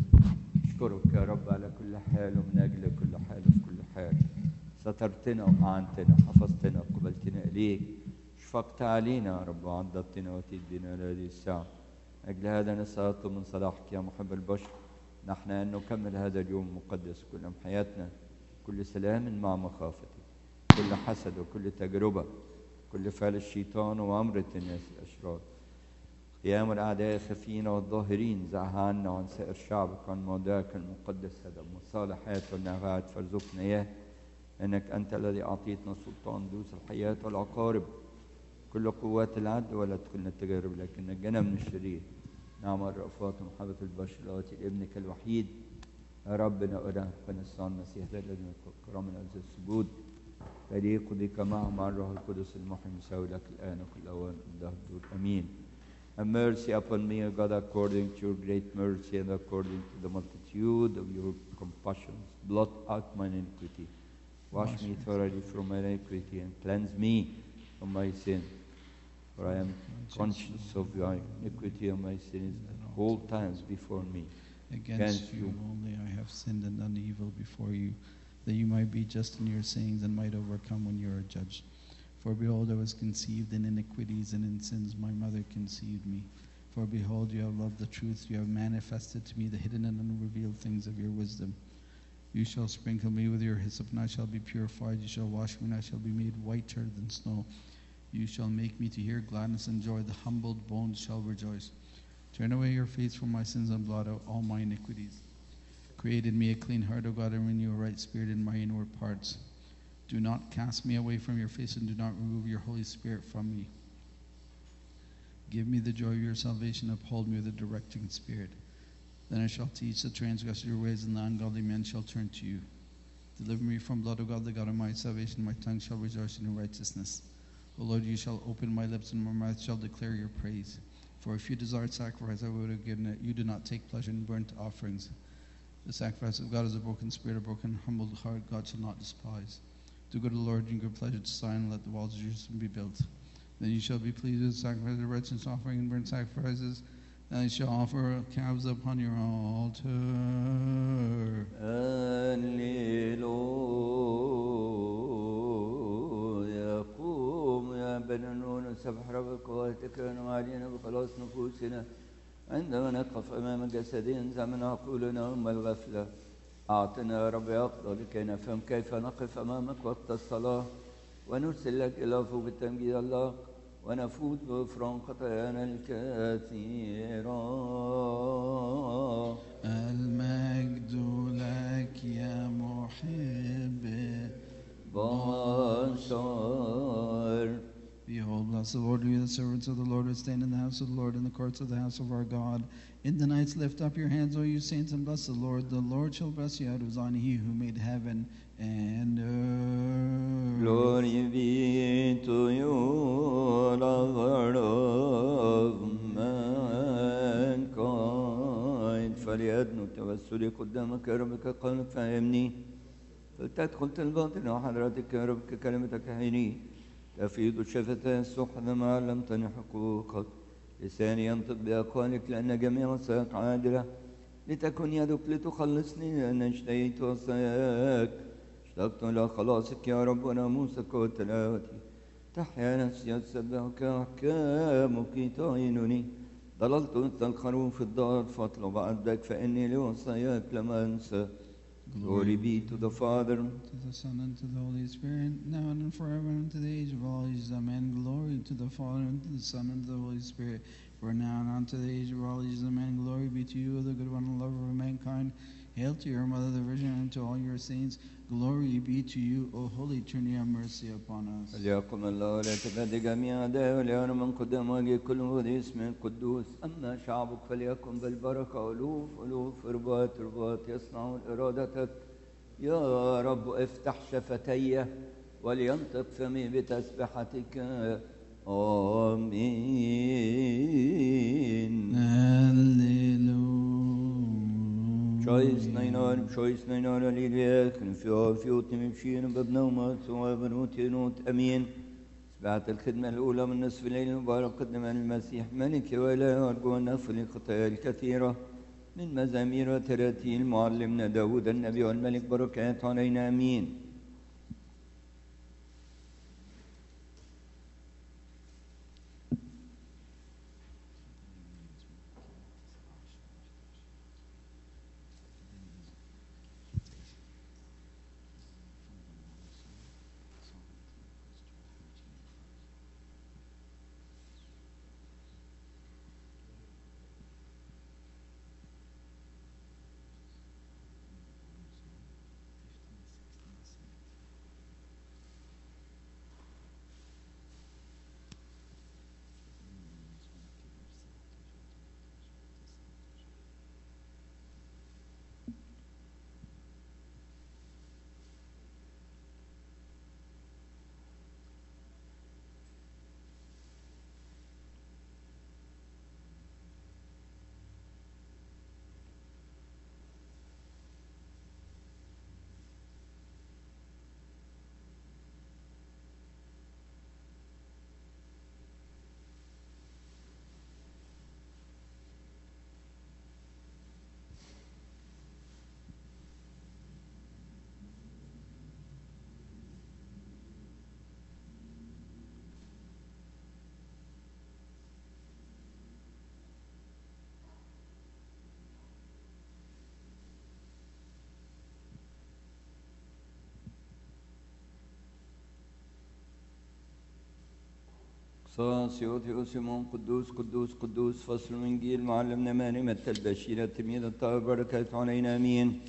نشكرك يا رب على كل حال ومن أجل كل حال وفي كل حال سترتنا وأعنتنا حفظتنا وقبلتنا إليك شفقت علينا يا رب وعضدتنا وأتيت بنا إلى هذه الساعة أجل هذا نسأل من صلاحك يا محب البشر نحن أن نكمل هذا اليوم المقدس كل حياتنا كل سلام مع مخافتك كل حسد وكل تجربة كل فعل الشيطان وأمرة الناس الأشرار قيام الأعداء الخفيين والظاهرين زعها عنا وعن سائر شعبك عن موضعك المقدس هذا المصالحات والنفعات فارزقنا إياه إنك أنت الذي أعطيتنا سلطان دوس الحياة والعقارب كل قوات العدل ولا تدخلنا التجارب لكن نجنا من الشرير نعم الرأفات ومحبة البشر لغاية ابنك الوحيد يا ربنا أله فنسعى المسيح ذا الذي الكرام من أجل السجود فليق بك معه مع الروح القدس المحيي مساوي لك الآن وكل أوان الدهر الدور أمين Have mercy upon me, O God, according to your great mercy and according to the multitude of your compassions. Blot out my iniquity. Wash me thoroughly from my iniquity and cleanse me from my sin. For I am conscious of my iniquity and my sins at all times before me. Against you only I have sinned and done evil before you, that you might be just in your sayings and might overcome when you are judged. For behold, I was conceived in iniquities, and in sins my mother conceived me. For behold, you have loved the truth, you have manifested to me the hidden and unrevealed things of your wisdom. You shall sprinkle me with your hyssop, and I shall be purified. You shall wash me, and I shall be made whiter than snow. You shall make me to hear gladness and joy. The humbled bones shall rejoice. Turn away your face from my sins and blot out all my iniquities. Create in me a clean heart, O God, and renew a right spirit in my inward parts. Do not cast me away from your face, and do not remove your Holy Spirit from me. Give me the joy of your salvation, uphold me with a directing spirit. Then I shall teach the transgressor your ways, and the ungodly men shall turn to you. Deliver me from blood, O God, the God of my salvation. My tongue shall rejoice in your righteousness. O Lord, you shall open my lips, and my mouth shall declare your praise. For if you desired sacrifice, I would have given it. You do not take pleasure in burnt offerings. The sacrifice of God is a broken spirit, a broken, humbled heart, God shall not despise. Do good to the Lord, and good pleasure to sign, and let the walls of Jerusalem be built. Then you shall be pleased with sacrifice of righteousness offering and burnt sacrifices. Then you shall offer calves upon your altar. هللويا قوم يا بنون سبح ربك وتكرم علينا بخلاص نفوسنا عندما نقف أمام جسدين زمن عقولنا أم الغفلة أعطنا يا رب يقظة لكي نفهم كيف نقف أمامك وقت الصلاة ونرسل لك إلى فوق التمجيد الله ونفوت بغفران خطايانا الكثيرة المجد لك يا محب بشر Behold, bless the Lord, you the servants of the Lord who stand in the house of the Lord, in the courts of the house of our God. In the nights lift up your hands, O you saints, and bless the Lord. The Lord shall bless you out of Zion, he who made heaven and earth. Glory be to you, lover of mankind. فليدنو توسلي قدامك يا رب كقولك فهمني فلتدخل الباطن وحضرتك يا رب ككلمتك حيني تفيض الشفتين السحن ما علمتني حقوقك لساني ينطق بأقوالك لأن جميع وصاياك عادلة لتكن يدك لتخلصني لأن اشتهيت وصاياك اشتقت إلى خلاصك يا رب وناموسك وتلاوتي تحيا نفسي أتسبحك أحكامك تعينني ضللت مثل الخروف الضال فاطلب عبدك فإني لوصاياك لم أنسى Glory be to the Father, to the Son, and to the Holy Spirit, now and forever, and to the age of all ages. Amen. Glory to the Father, and to the Son, and to the Holy Spirit, for now and unto the age of all ages. Amen. Glory be to you, the good one and lover of mankind. Hail to your mother, the Virgin, and to all your saints. Glory be to you, O Holy Trinity, have mercy upon us. فليقم الله ولا تفادي جميع أعدائه وليأنا من قدام وجه كل مهدي اسم القدوس أما شعبك فليكن بالبركة ألوف ألوف رباط رباط يصنعون إرادتك يا رب افتح شفتي ولينطق فمي بتسبحتك آمين Hallelujah. Choice nine on, choice nine on, Alleluia, كنفيا في وطن مشين ببنا وما سوى بنوت ينوت أمين سبعت الخدمة الأولى من نصف الليل المبارك قدم المسيح ملك ولا أرجو نفل الخطايا الكثيرة من مزامير وتراتيل معلمنا داود النبي والملك بركات علينا أمين قصاص يوثي سيمون قدوس قدوس قدوس فصل من جيل معلمنا مانمة البشيرة تلميذ الطاهر بركة علينا أمين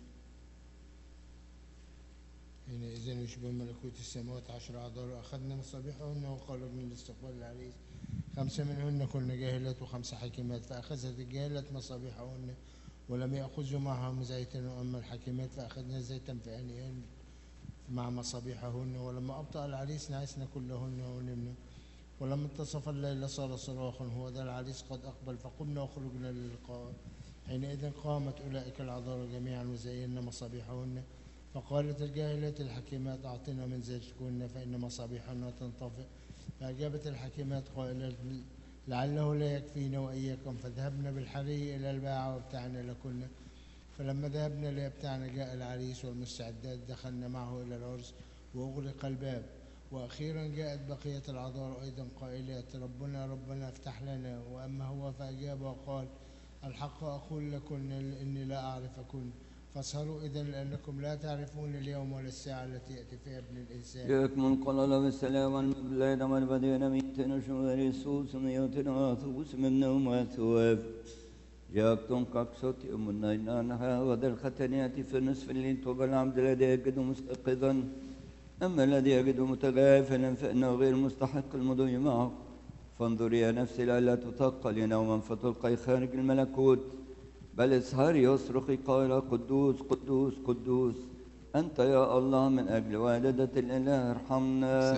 حينئذ يشبه ملكوت السماوات عشر أعذار وأخذنا مصابيحهن وقالوا من الاستقبال العريس خمسة منهن كن جاهلات وخمسة حكيمات فأخذت الجاهلات مصابيحهن ولم يأخذوا معهم زيتا وأما الحكيمات فأخذنا زيتا في آنيان مع مصابيحهن ولما أبطأ العريس نعسنا كلهن ونمنا ولما انتصف الليل صار صراخ هو ذا العريس قد أقبل فقمنا وخرجنا للقاء حينئذ قامت أولئك العذارى جميعا وزينا مصابيحهن فقالت الجاهلات الحكيمات أعطنا من زيتكن فإن مصابيحنا تنطفئ فأجابت الحكيمات قائلة لعله لا يكفينا وإياكم فذهبنا بالحري إلى الباعة وابتعنا لكن فلما ذهبنا ليبتعنا جاء العريس والمستعدات دخلنا معه إلى العرس وأغلق الباب وأخيرا جاءت بقية العذارى أيضا قائلات ربنا ربنا افتح لنا وأما هو فأجاب وقال الحق أقول لكن إني لا أعرفكن فاسهروا إذا لأنكم لا تعرفون اليوم ولا الساعة التي يأتي فيها ابن الإنسان يكمن قال الله بالسلام والمبلاد والبدين ميتنا شمال يسوس ميوتنا ثوس من وما ثواب جاكتم كاكسوت يوم النينانها وذا الختنيات في نصف الليل طوبى العبد الذي يجد مستيقظا أما الذي يجد متغافلا فإنه غير مستحق المضي معه فانظر يا نفسي لئلا تثقل يوما فتلقي خارج الملكوت بل اسهر يصرخ قائلا قدوس قدوس قدوس أنت يا الله من أجل والدة الإله ارحمنا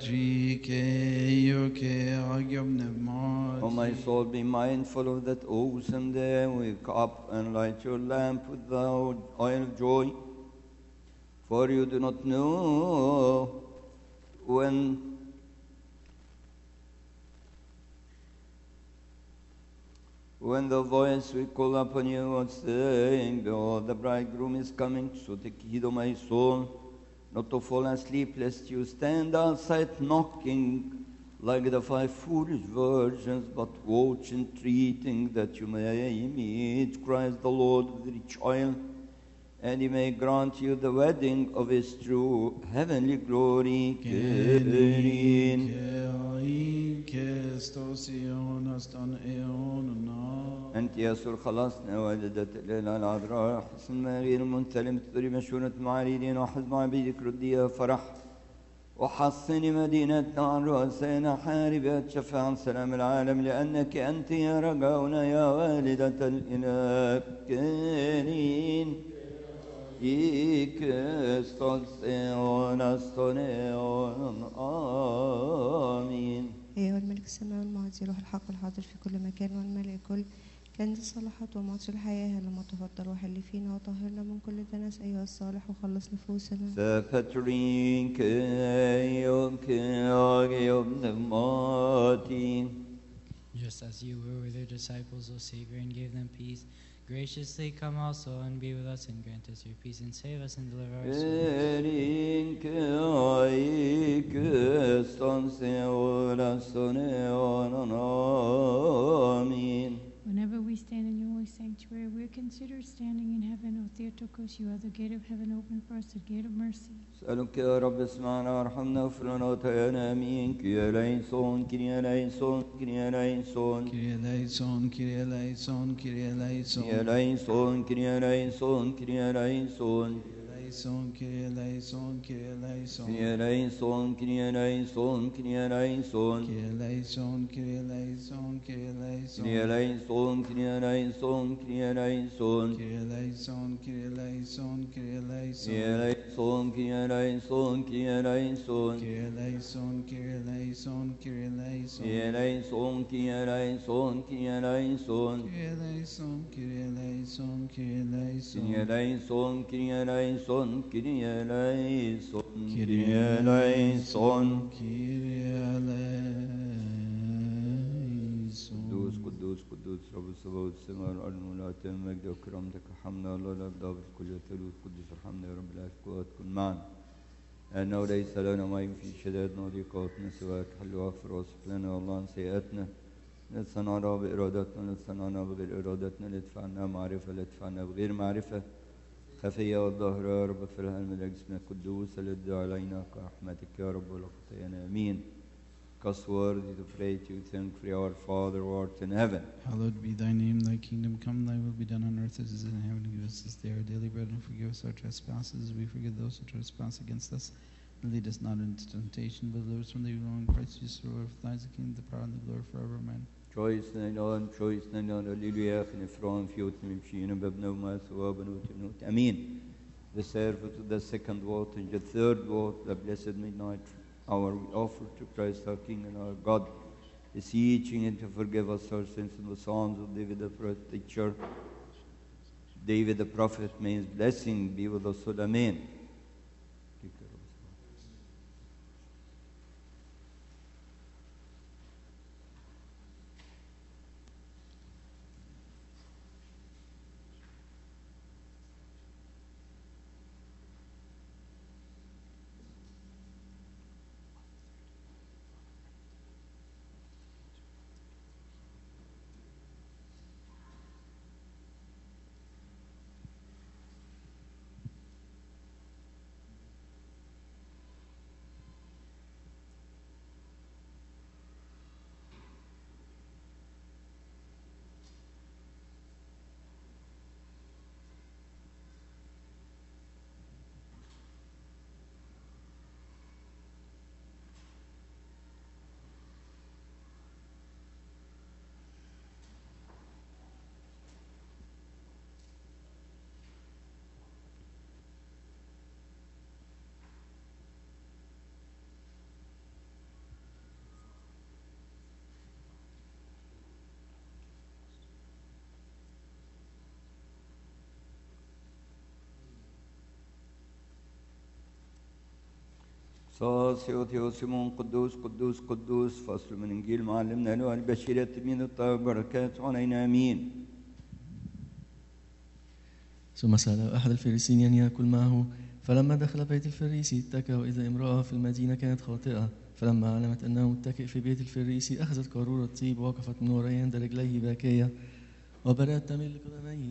Sebatrike agyom O my soul, be mindful of that awesome day. Wake up and light your lamp with the oil of joy. For you do not know when when the voice will call upon you was saying, Behold, the bridegroom is coming, so take heed, O my soul, not to fall asleep, lest you stand outside knocking like the five foolish virgins, but watch entreating that you may meet Christ the Lord with rich oil, and he may grant you the wedding of his true heavenly glory. Kyrie. أنت يا سور خلاصنا والدة الإله العذراء حسن غير منسلم تدري مشهورة معاريدين وحزم عبيدك رديها فرح وحصني مدينتنا عن رؤسائنا حاربات شفاعا سلام العالم لأنك أنت يا رجاؤنا يا والدة الإله كريم إيك استنسيون استنيون آمين أيها الملك السماوي المعزي روح الحق الحاضر في كل مكان والملء الكل كنز الصلاحات ومعطي الحياة لما تفضل وحل فينا وطهرنا من كل دنس أيها الصالح وخلص نفوسنا سفترين كيوم كيوم نماتين Just as you were with your disciples, O Savior, and gave them peace, graciously come also and be with us and grant us your peace and save us and deliver our souls. Erin كيك استنسيون استنيون آمين Whenever we stand in your holy sanctuary, we are considered standing in heaven. O Theotokos, you are the gate of heaven open for us, the gate of mercy. اسألك يا رب اسمعنا وارحمنا واغفر لنا وتيانا امين كيا ليسون كيا ليسون كيا ليسون Kyrie eleison, Kyrie eleison, Kyrie eleison. كيا ليسون كيا ليسون كيا ليسون Eleison, Kyrie eleison, Kyrie eleison. كيا ليسون كيا ليسون كيا ليسون Kyrie eleison, Kyrie eleison, Kyrie eleison. كيا ليسون كيا ليسون كيا ليسون Kyrie eleison, Kyrie eleison, Kyrie eleison. كيا ليسون كيا ليسون كيا ليسون Kyrie eleison, Kyrie eleison, Kyrie eleison. كيا ليسون كيا ليسون كيا ليسون Kyrie eleison, Kyrie eleison, Kyrie eleison. Kyrie eleison, Kyrie eleison, Kyrie eleison, Kyrie Kyrie eleison. Kyrie eleison. قدوس قدوس قدوس رب السماوات والسماء والارض ولا تم مجد وكرامتك وحمنا الله لا دابر كل ثلوث قدوس ارحمنا يا رب الاشقاء كن معنا لأنه ليس لنا ما في شدائدنا وضيقاتنا سواك حل واغفر واصف لنا والله عن سيئاتنا لتصنعنا بإرادتنا لتصنعنا بغير إرادتنا لتدفعنا معرفة لتدفعنا بغير معرفة خفية والظاهرة يا رب اغفرها لنا اسمك القدوس الذي علينا كرحمتك يا رب ولقطينا آمين Cause worthy to pray to you, thank for our Father who art in heaven. Hallowed be thy name, thy kingdom come, thy will be done on earth as it is in heaven. Give us this day our daily bread and forgive us our trespasses as we forgive those who trespass against us. And lead us not into temptation, but deliver us from the evil one. Christ Jesus, our Lord, for thine is the kingdom, the power, and the glory forever. Amen. Choice na ilan, choice na ilan, hallelujah, chinifron, fiot, nimshina, bebna, uma, suwa, benut, benut. Amen. The servant to the second vote and the third vote, the blessed midnight hour, we offer to Christ our King and our God, beseeching him to forgive us our sins in the Psalms of David the prophet, teacher. David the prophet, may his blessing be with us all. Amen. صاصي سيمون قدوس قدوس قدوس فصل من انجيل معلمنا له البشيرة من الطيب بركات علينا امين ثم سأل أحد الفريسيين أن يأكل معه فلما دخل بيت الفريسي اتكى وإذا امرأة في المدينة كانت خاطئة فلما علمت أنه متكئ في بيت الفريسي أخذت قارورة طيب ووقفت من ورائه عند رجليه باكية وبدأت تميل لقدميه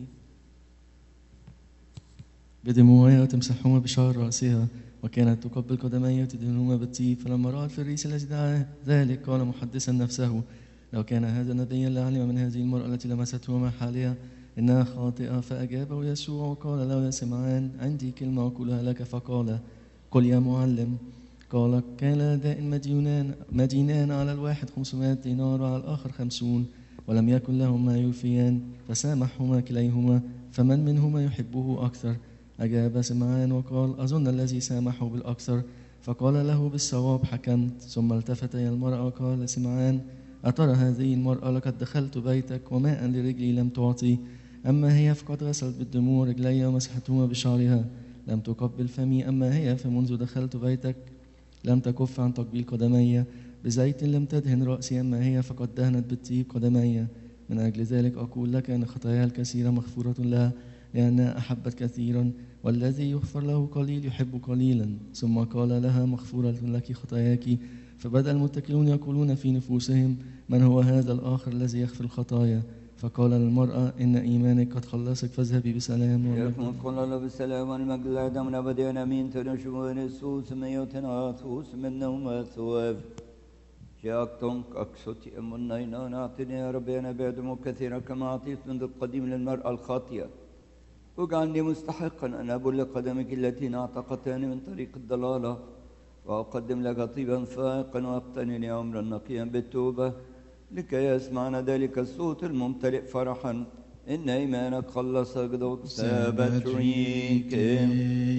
بدموعها وتمسحهما بشعر رأسها وكانت تقبل قدميه وتدهنهما بالطيب فلما رأى الفريسي الذي دعاه ذلك قال محدثا نفسه لو كان هذا نبيا لعلم من هذه المرأة التي لمسته مع حالها إنها خاطئة فأجابه يسوع وقال له يا سمعان عندي كلمة أقولها لك فقال قل يا معلم قال كان لداء مديونان مدينان على الواحد خمسمائة دينار وعلى الآخر خمسون ولم يكن لهما يوفيان فسامحهما كليهما فمن منهما يحبه أكثر أجاب سمعان وقال أظن الذي سامحه بالأكثر فقال له بالصواب حكمت ثم التفت إلى المرأة وقال سمعان أترى هذه المرأة لقد دخلت بيتك وماء لرجلي لم تعطي أما هي فقد غسلت بالدموع رجلي ومسحتهما بشعرها لم تقبل فمي أما هي فمنذ دخلت بيتك لم تكف عن تقبيل قدمي بزيت لم تدهن رأسي أما هي فقد دهنت بالطيب قدمي من أجل ذلك أقول لك أن خطاياها الكثيرة مغفورة لها لأنها أحبت كثيرا والذي يغفر له قليل يحب قليلا ثم قال لها مغفورة لك خطاياك فبدأ المتكلون يقولون في نفوسهم من هو هذا الآخر الذي يغفر الخطايا فقال للمرأة إن إيمانك قد خلصك فاذهبي بسلام والمجد يكون كل الله بالسلام والمجد لله من أبدين أمين تنشون السوس ميوتنا ثوس من نوم ثواب جاكتونك أكسوتي أمنا إنا نعطيني يا ربي أنا بعدم كثيرا كما أعطيت منذ القديم للمرأة الخاطئة واجعلني مستحقا أن أبل قدمك التي نعتقتني من طريق الضلالة وأقدم لك طيبا فائقا وأقتني عمرا نقيا بالتوبة لكي يسمعنا ذلك الصوت الممتلئ فرحا إن إيمانك خلص قدوك ثابت ريكم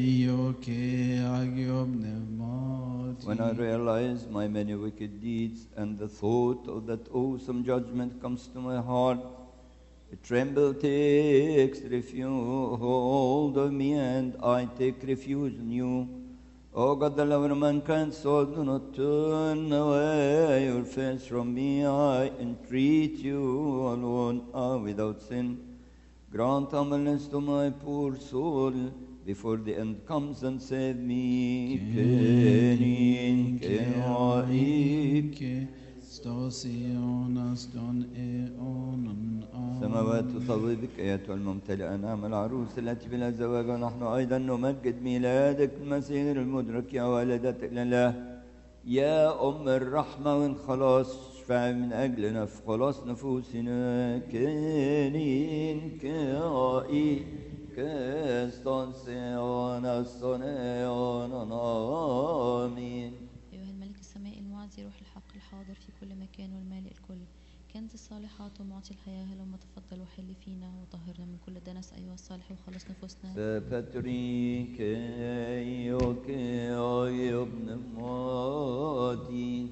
When I realize my many wicked deeds and the thought of that awesome judgment comes to my heart, a tremble takes refuge hold of me and I take refuge in you. O God, the lover of mankind, soul, do not turn away your face from me. I entreat you alone, I without sin. Grant humbleness to my poor soul before the end comes and save me. Kenin kenaik. سماوات تطوبك أيتها الممتلئة نعم العروس التي بلا زواج ونحن أيضا نمجد ميلادك المسيح المدرك يا والدة الله يا أم الرحمة والخلاص اشفع من أجلنا في خلاص نفوسنا كنين كائي كستون سيانا سونيانا آمين أيها الملك السمائي المعزي روح الحق الحاضر في كل مكان والمالئ الكل كنز الصالحات ومعطي الحياة لما تفضل وحل فينا وطهرنا من كل دنس أيها الصالح وخلص نفوسنا سبتريك أيوك يا ابن ماتي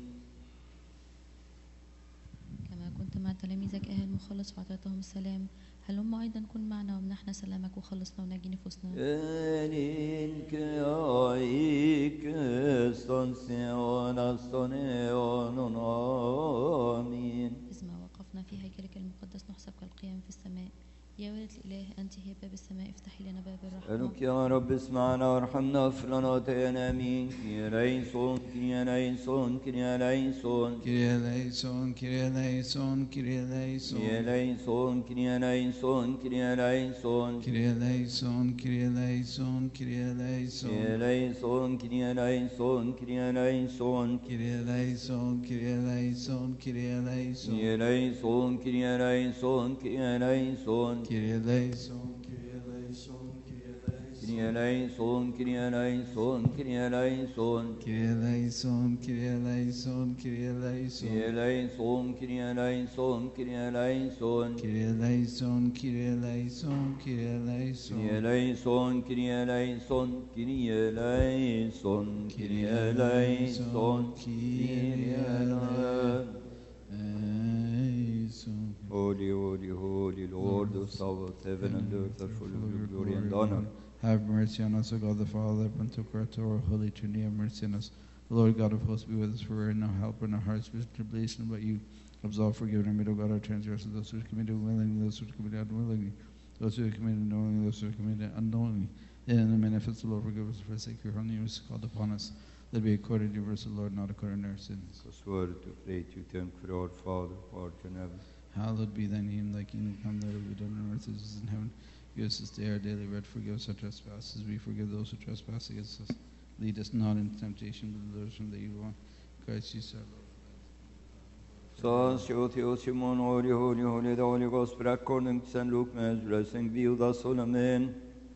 كما كنت مع تلاميذك أهل المخلص وأعطيتهم السلام هلما أيضا كن معنا ومنحنا سلامك وخلصنا ونجي نفوسنا Enin que hay que son seona soneon amin. إذ ما وقفنا في هيكلك المقدس نحسب كالقيام في السماء يا ولد الإله أنت هي باب السماء افتحي لنا باب الرحمة أسألك يا رب اسمعنا وارحمنا واغفر لنا وتينا آمين كي ليسون كي ليسون كي ليسون Kyrie eleison, Kyrie eleison, Kyrie eleison. كي ليسون كي ليسون كي ليسون Kyrie eleison, Kyrie eleison, Kyrie eleison. كي ليسون كي ليسون كي ليسون Kyrie eleison, Kyrie eleison, Kyrie eleison. كي ليسون كي ليسون كي ليسون Kyrie eleison, Kyrie eleison, Kyrie eleison. Kyrie eleison, Kyrie eleison, Kyrie eleison. Kyrie eleison, Kyrie eleison, Kyrie eleison. Kyrie eleison, Kyrie eleison, Kyrie eleison. Kyrie eleison, Kyrie eleison, Kyrie eleison. Kyrie eleison, Kyrie eleison, Kyrie eleison, Kyrie eleison, Kyrie eleison. Eleison. Holy, holy, holy Lord, who thou heaven and earth are full of your glory and honor. Have mercy on us, O God the Father, Pantocrator, Holy Trinity, have mercy on us. The Lord God of hosts be with us, for we are no help in our hearts with tribulation, but you absolve, forgive, and remit, O God, our transgressions, those who committed willingly, those who committed unwillingly, those who committed knowingly, those who committed unknowingly. And in the manifest, the Lord forgive us, forsake your holy name is called upon us. Let it be according to your verse, Lord, not according to our sins. So swear to pray to thank for our Father, who art in heaven. Hallowed be thy name, thy kingdom come, thy will be done on earth as it is in heaven. Give us this day our daily bread, forgive us our trespasses, we forgive those who trespass against us. Lead us not into temptation, but deliver us from the evil one. Christ Jesus our Lord. Sas yo Theo Simon, holy, holy, holy, the Holy Gospel according to St. Luke, may his blessing be with us all, amen.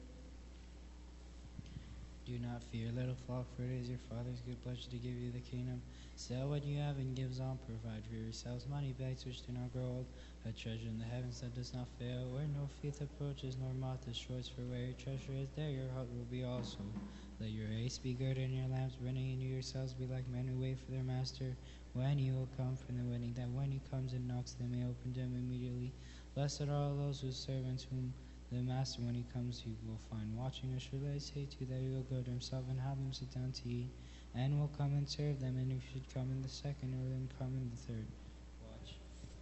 Do not fear, little flock, for it is your Father's good pleasure to give you the kingdom. Sell what you have and gives on. Provide for yourselves money bags which do not grow old, a treasure in the heavens that does not fail, where no thief approaches nor moth destroys. For where your treasure is, there your heart will be also. Let your haste be girded and your lamps burning, and you yourselves be like men who wait for their master when he will come from the wedding, that when he comes and knocks, they may open to him immediately. Blessed are all those whose servants whom the master, when he comes, he will find watching. Assuredly, I say to you that he will go to himself and have them sit down to eat, and will come and serve them. And if he should come in the second, or then come in the third, watch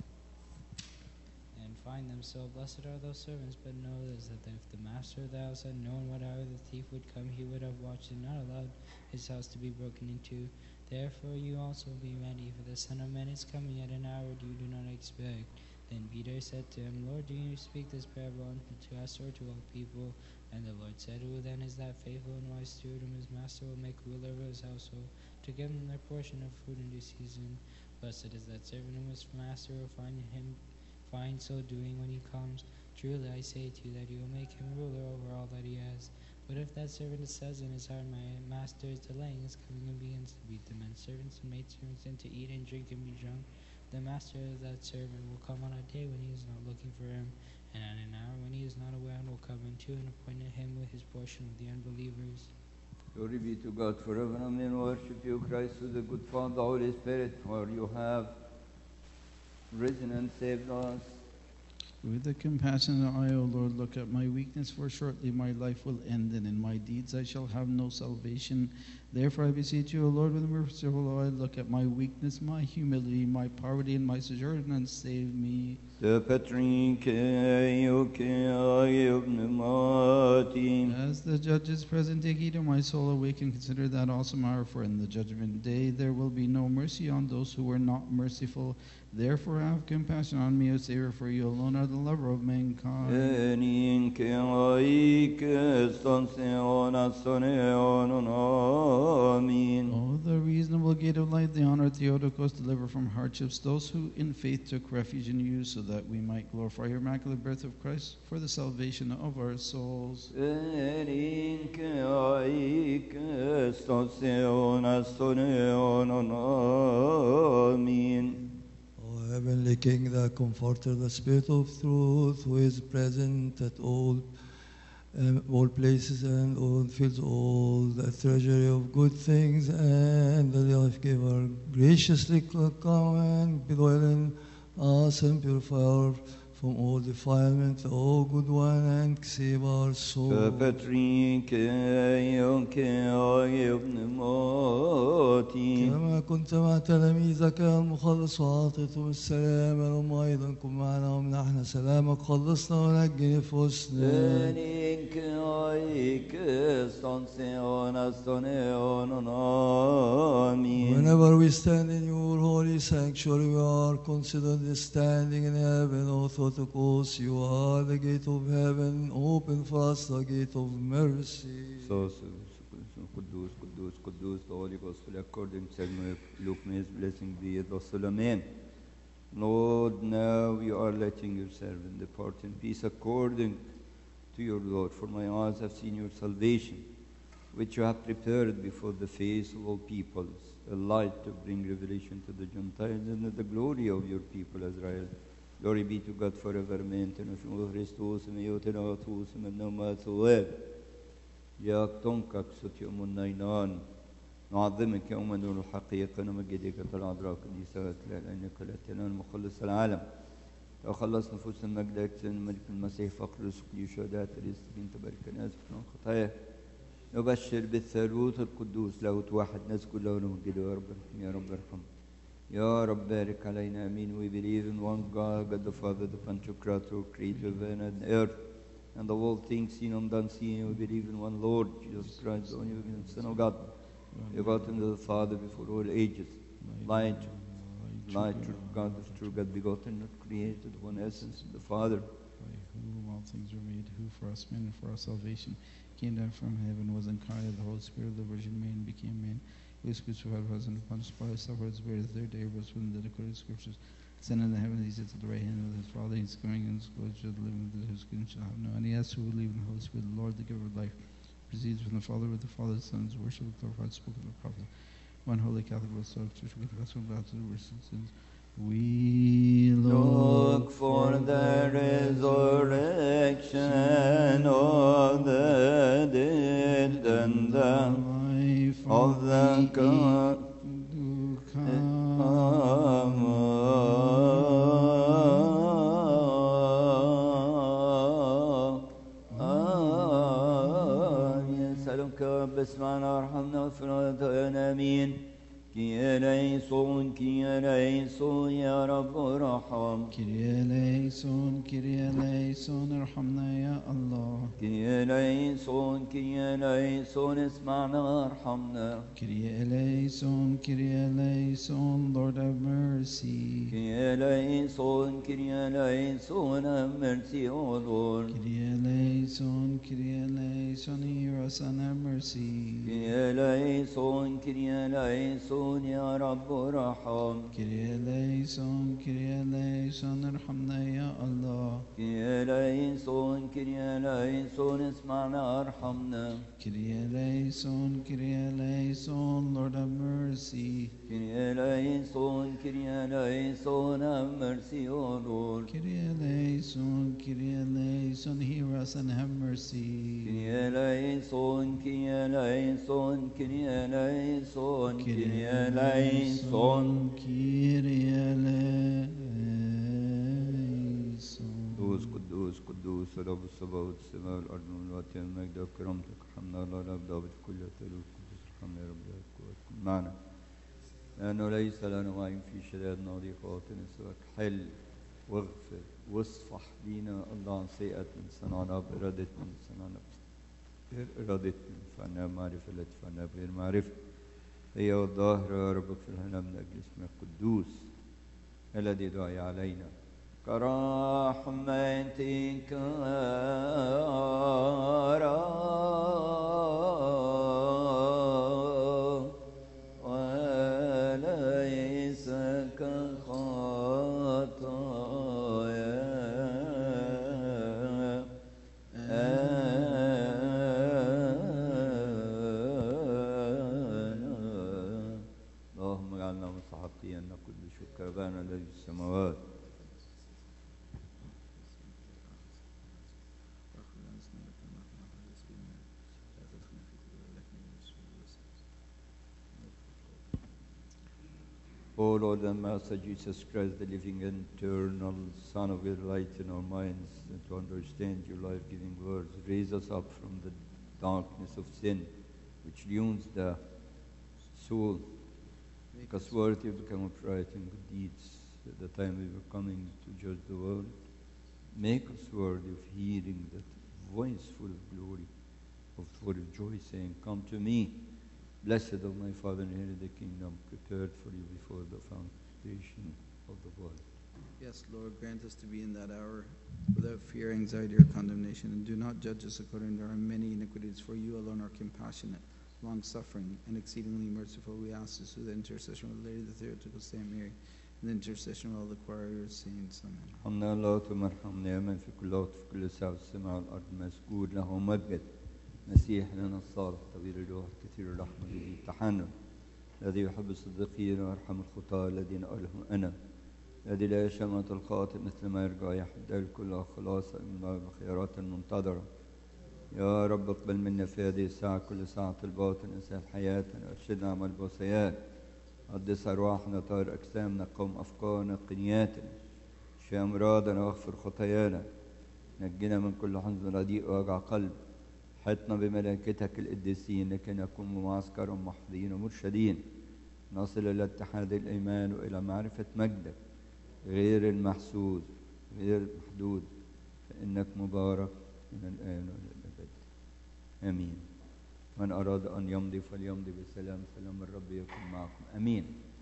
and find them so. Blessed are those servants, but know this that if the master of the house had known what hour the thief would come, he would have watched and not allowed his house to be broken into. Therefore, you also be ready, for the Son of Man is coming at an hour you do not expect. Then Peter said to him, Lord, do you speak this parable unto us or to all people? And the Lord said, Who then is that faithful and wise steward whom his master will make ruler over his household, to give them their portion of food in due season? Blessed is that servant whom his master will find him find so doing when he comes. Truly I say to you that he will make him ruler over all that he has. But if that servant says in his heart, My master is delaying his coming, and begins to beat the men servants and maidservants, and to eat and drink and be drunk, the master of that servant will come on a day when he is not looking for him, and at an hour when he is not aware, and will come into and appoint him with his portion of the unbelievers. Glory be to God forever. Amen. Worship you, Christ, with the good Father, Holy Spirit, for you have risen and saved us. With the compassionate eye, O Lord, look at my weakness, for shortly my life will end, and in my deeds I shall have no salvation. Therefore I beseech you, O Lord, with a merciful eye, look at my weakness, my humility, my poverty, and my sojourn, and save me. The Patrick, Martin. As the judges present, take heed of my soul, awake and consider that awesome hour, for in the judgment day there will be no mercy on those who were not merciful. Therefore have compassion on me, O Savior, for you alone are the lover of mankind. Enin que aik stansion asoneon amin. O the reasonable gate of light, the honor Theotokos, deliver from hardships those who in faith took refuge in you, so that we might glorify your immaculate birth of Christ for the salvation of our souls. Enin que aik stansion asoneon amin. O heavenly King, that comforter, the Spirit of truth, who is present at all um, all places and all fills all the treasury of good things and the life giver, graciously come and dwell in us and purify our from all defilement, O good one, and save our soul. كبتريك يوك ابن موتي كما كنت مع تلاميذك يا المخلص وأعطيتهم السلام لهم أيضا كن معنا ومنحنا سلامك خلصنا ونجي نفوسنا Enik aik stansion asoneon amin. Whenever we stand in your holy sanctuary, we are considered standing in heaven, O Theotokos. You are the gate of heaven. Open for us the gate of mercy. So, so, so, Kudus, Kudus, Kudus, the Holy Gospel according to Saint Luke, may his blessing be with us all. Amen. Lord, now you are letting your servant depart in peace according to your Lord. For my eyes have seen your salvation, which you have prepared before the face of all peoples, a light to bring revelation to the Gentiles and the glory of your people Israel. Glory be to God forever. Amen. Tenushu Christus, meiotenatus, menamathуэb. يقطنك كسوت يوم النينان نعظمك يوم نور الحقيقة نمجدك العذراء قديسة لأنك لا تنال مخلص العالم وخلص نفوس المجد الملك المسيح فقر رزق شهداء تريس بنت تبارك ناس في الخطايا نبشر بالثالوث القدوس لاهوت واحد نذكر له ونمجده يا رب ارحم يا رب ارحم يا رب بارك علينا امين we believe in one God God the Father the Pantocrator creator of heaven and earth and of all things seen and unseen we believe in one Lord Jesus Christ the only begotten Son of God begotten of the Father before all ages light light true God the true God begotten not created one essence of the Father by whom all things were made, who for us men and for our salvation came down from heaven, was incarnate, the Holy Spirit of the Virgin Mary, and became man. He was crucified, was and upon by suffered, was buried, the third day rose from the dead according to the Scriptures. Ascended into heaven, he sits at the right hand of his Father. He's coming and disclosure to the living and those who shall have no. And he asks who will believe in the Holy Spirit, the Lord, the giver of life, proceeds from the Father, with the Father, the Son, is worship, glorified, spoken of the prophet. One holy Catholic Orthodox Church, we confess one God to the worst of sins. We Look for the resurrection of the dead and the life of the God. to come. يسألك رب اسمعنا وارحمنا واغفر لنا آمين كي ليسون كي ليسون يا رب ارحم Kyrie eleison, Kyrie eleison, ارحمنا يا الله. كي ليسون كي ليسون اسمعنا وارحمنا Kyrie eleison, Kyrie eleison, Lord have mercy. كي ليسون كي ليسون have mercy O Lord Kyrie eleison, Kyrie eleison, hear us and have mercy. كي ليسون كي ليسون يا رب ارحم Kyrie eleison, Kyrie eleison, ارحمنا يا الله. كي ليسون كي ليسون اسمعنا ارحمنا Kyrie eleison, Kyrie eleison, Lord have mercy. كي ليسون كي ليسون have mercy O Lord Kyrie eleison, Kyrie eleison, hear us and have mercy. كي ليسون كي ليسون كي ليسون كي ليسون Kyrie eleison. قدوس قدوس قدوس رب السماوات والسماء والارض والوقت المجد وكرامتك ارحمنا الله لا ضابط كل ثالوث قدوس ارحمنا يا رب يا قوة كن معنا لأنه ليس لنا معين في شداد ناضي خاطئ سواك حل واغفر واصفح بينا الله عن سيئة من صنعنا بإرادتنا من صنعنا غير إرادتنا فعنا معرفة التي فعنا بغير معرفة هي والظاهر يا رب اغفر لنا من أجل اسمك القدوس الذي دعي علينا كرحمتك أرى وليس كخطايا اللهم اجعلنا مستحقين ان نقول بشكر ابانا الذي في السماوات O Lord and Master Jesus Christ, the living and eternal Son of your light in our minds, and to understand your life-giving words, raise us up from the darkness of sin, which ruins the soul. Make us worthy of becoming upright in good deeds at the time we were coming to judge the world. Make us worthy of hearing that voice full of glory, of full of joy, saying, Come to me, blessed of my Father, and inherit the kingdom prepared for you before the foundation of the world. Yes, Lord, grant us to be in that hour without fear, anxiety, or condemnation, and do not judge us according to our many iniquities, for you alone are compassionate, long suffering, and exceedingly merciful. We ask this through the intercession of the Lady of the Theotokos Saint Mary, and the intercession of all the choir of saints. Amen. ارحمنا الله ثم ارحمنا يا من في كل وقت في كل ساعة في السماء والأرض مسجود له مجد مسيح لنا الصالح طويل الروح كثير الرحمة الذي تحنن الذي يحب الصديقين ويرحم الخطاة الذين قالهم أنا الذي لا يشمت الخاطئ مثل ما يرجع يحد الكل خلاصا من الخيارات المنتظرة يا رب اقبل منا في هذه الساعة كل ساعة الباطن اسهل حياتنا ارشدنا عمل البوسيات قدس أرواحنا طهر أجسامنا قوم أفكارنا قنياتنا شفي أمراضنا واغفر خطايانا نجنا من كل حزن رديء ووجع قلب حطنا بملائكتك القديسين لكي نكون معسكرا محفوظين ومرشدين نصل إلى اتحاد الإيمان وإلى معرفة مجدك غير المحسوس غير المحدود فإنك مبارك من الآن وإلى الأبد آمين من أراد أن يمضي فليمضي بسلام سلام الرب يكن معكم آمين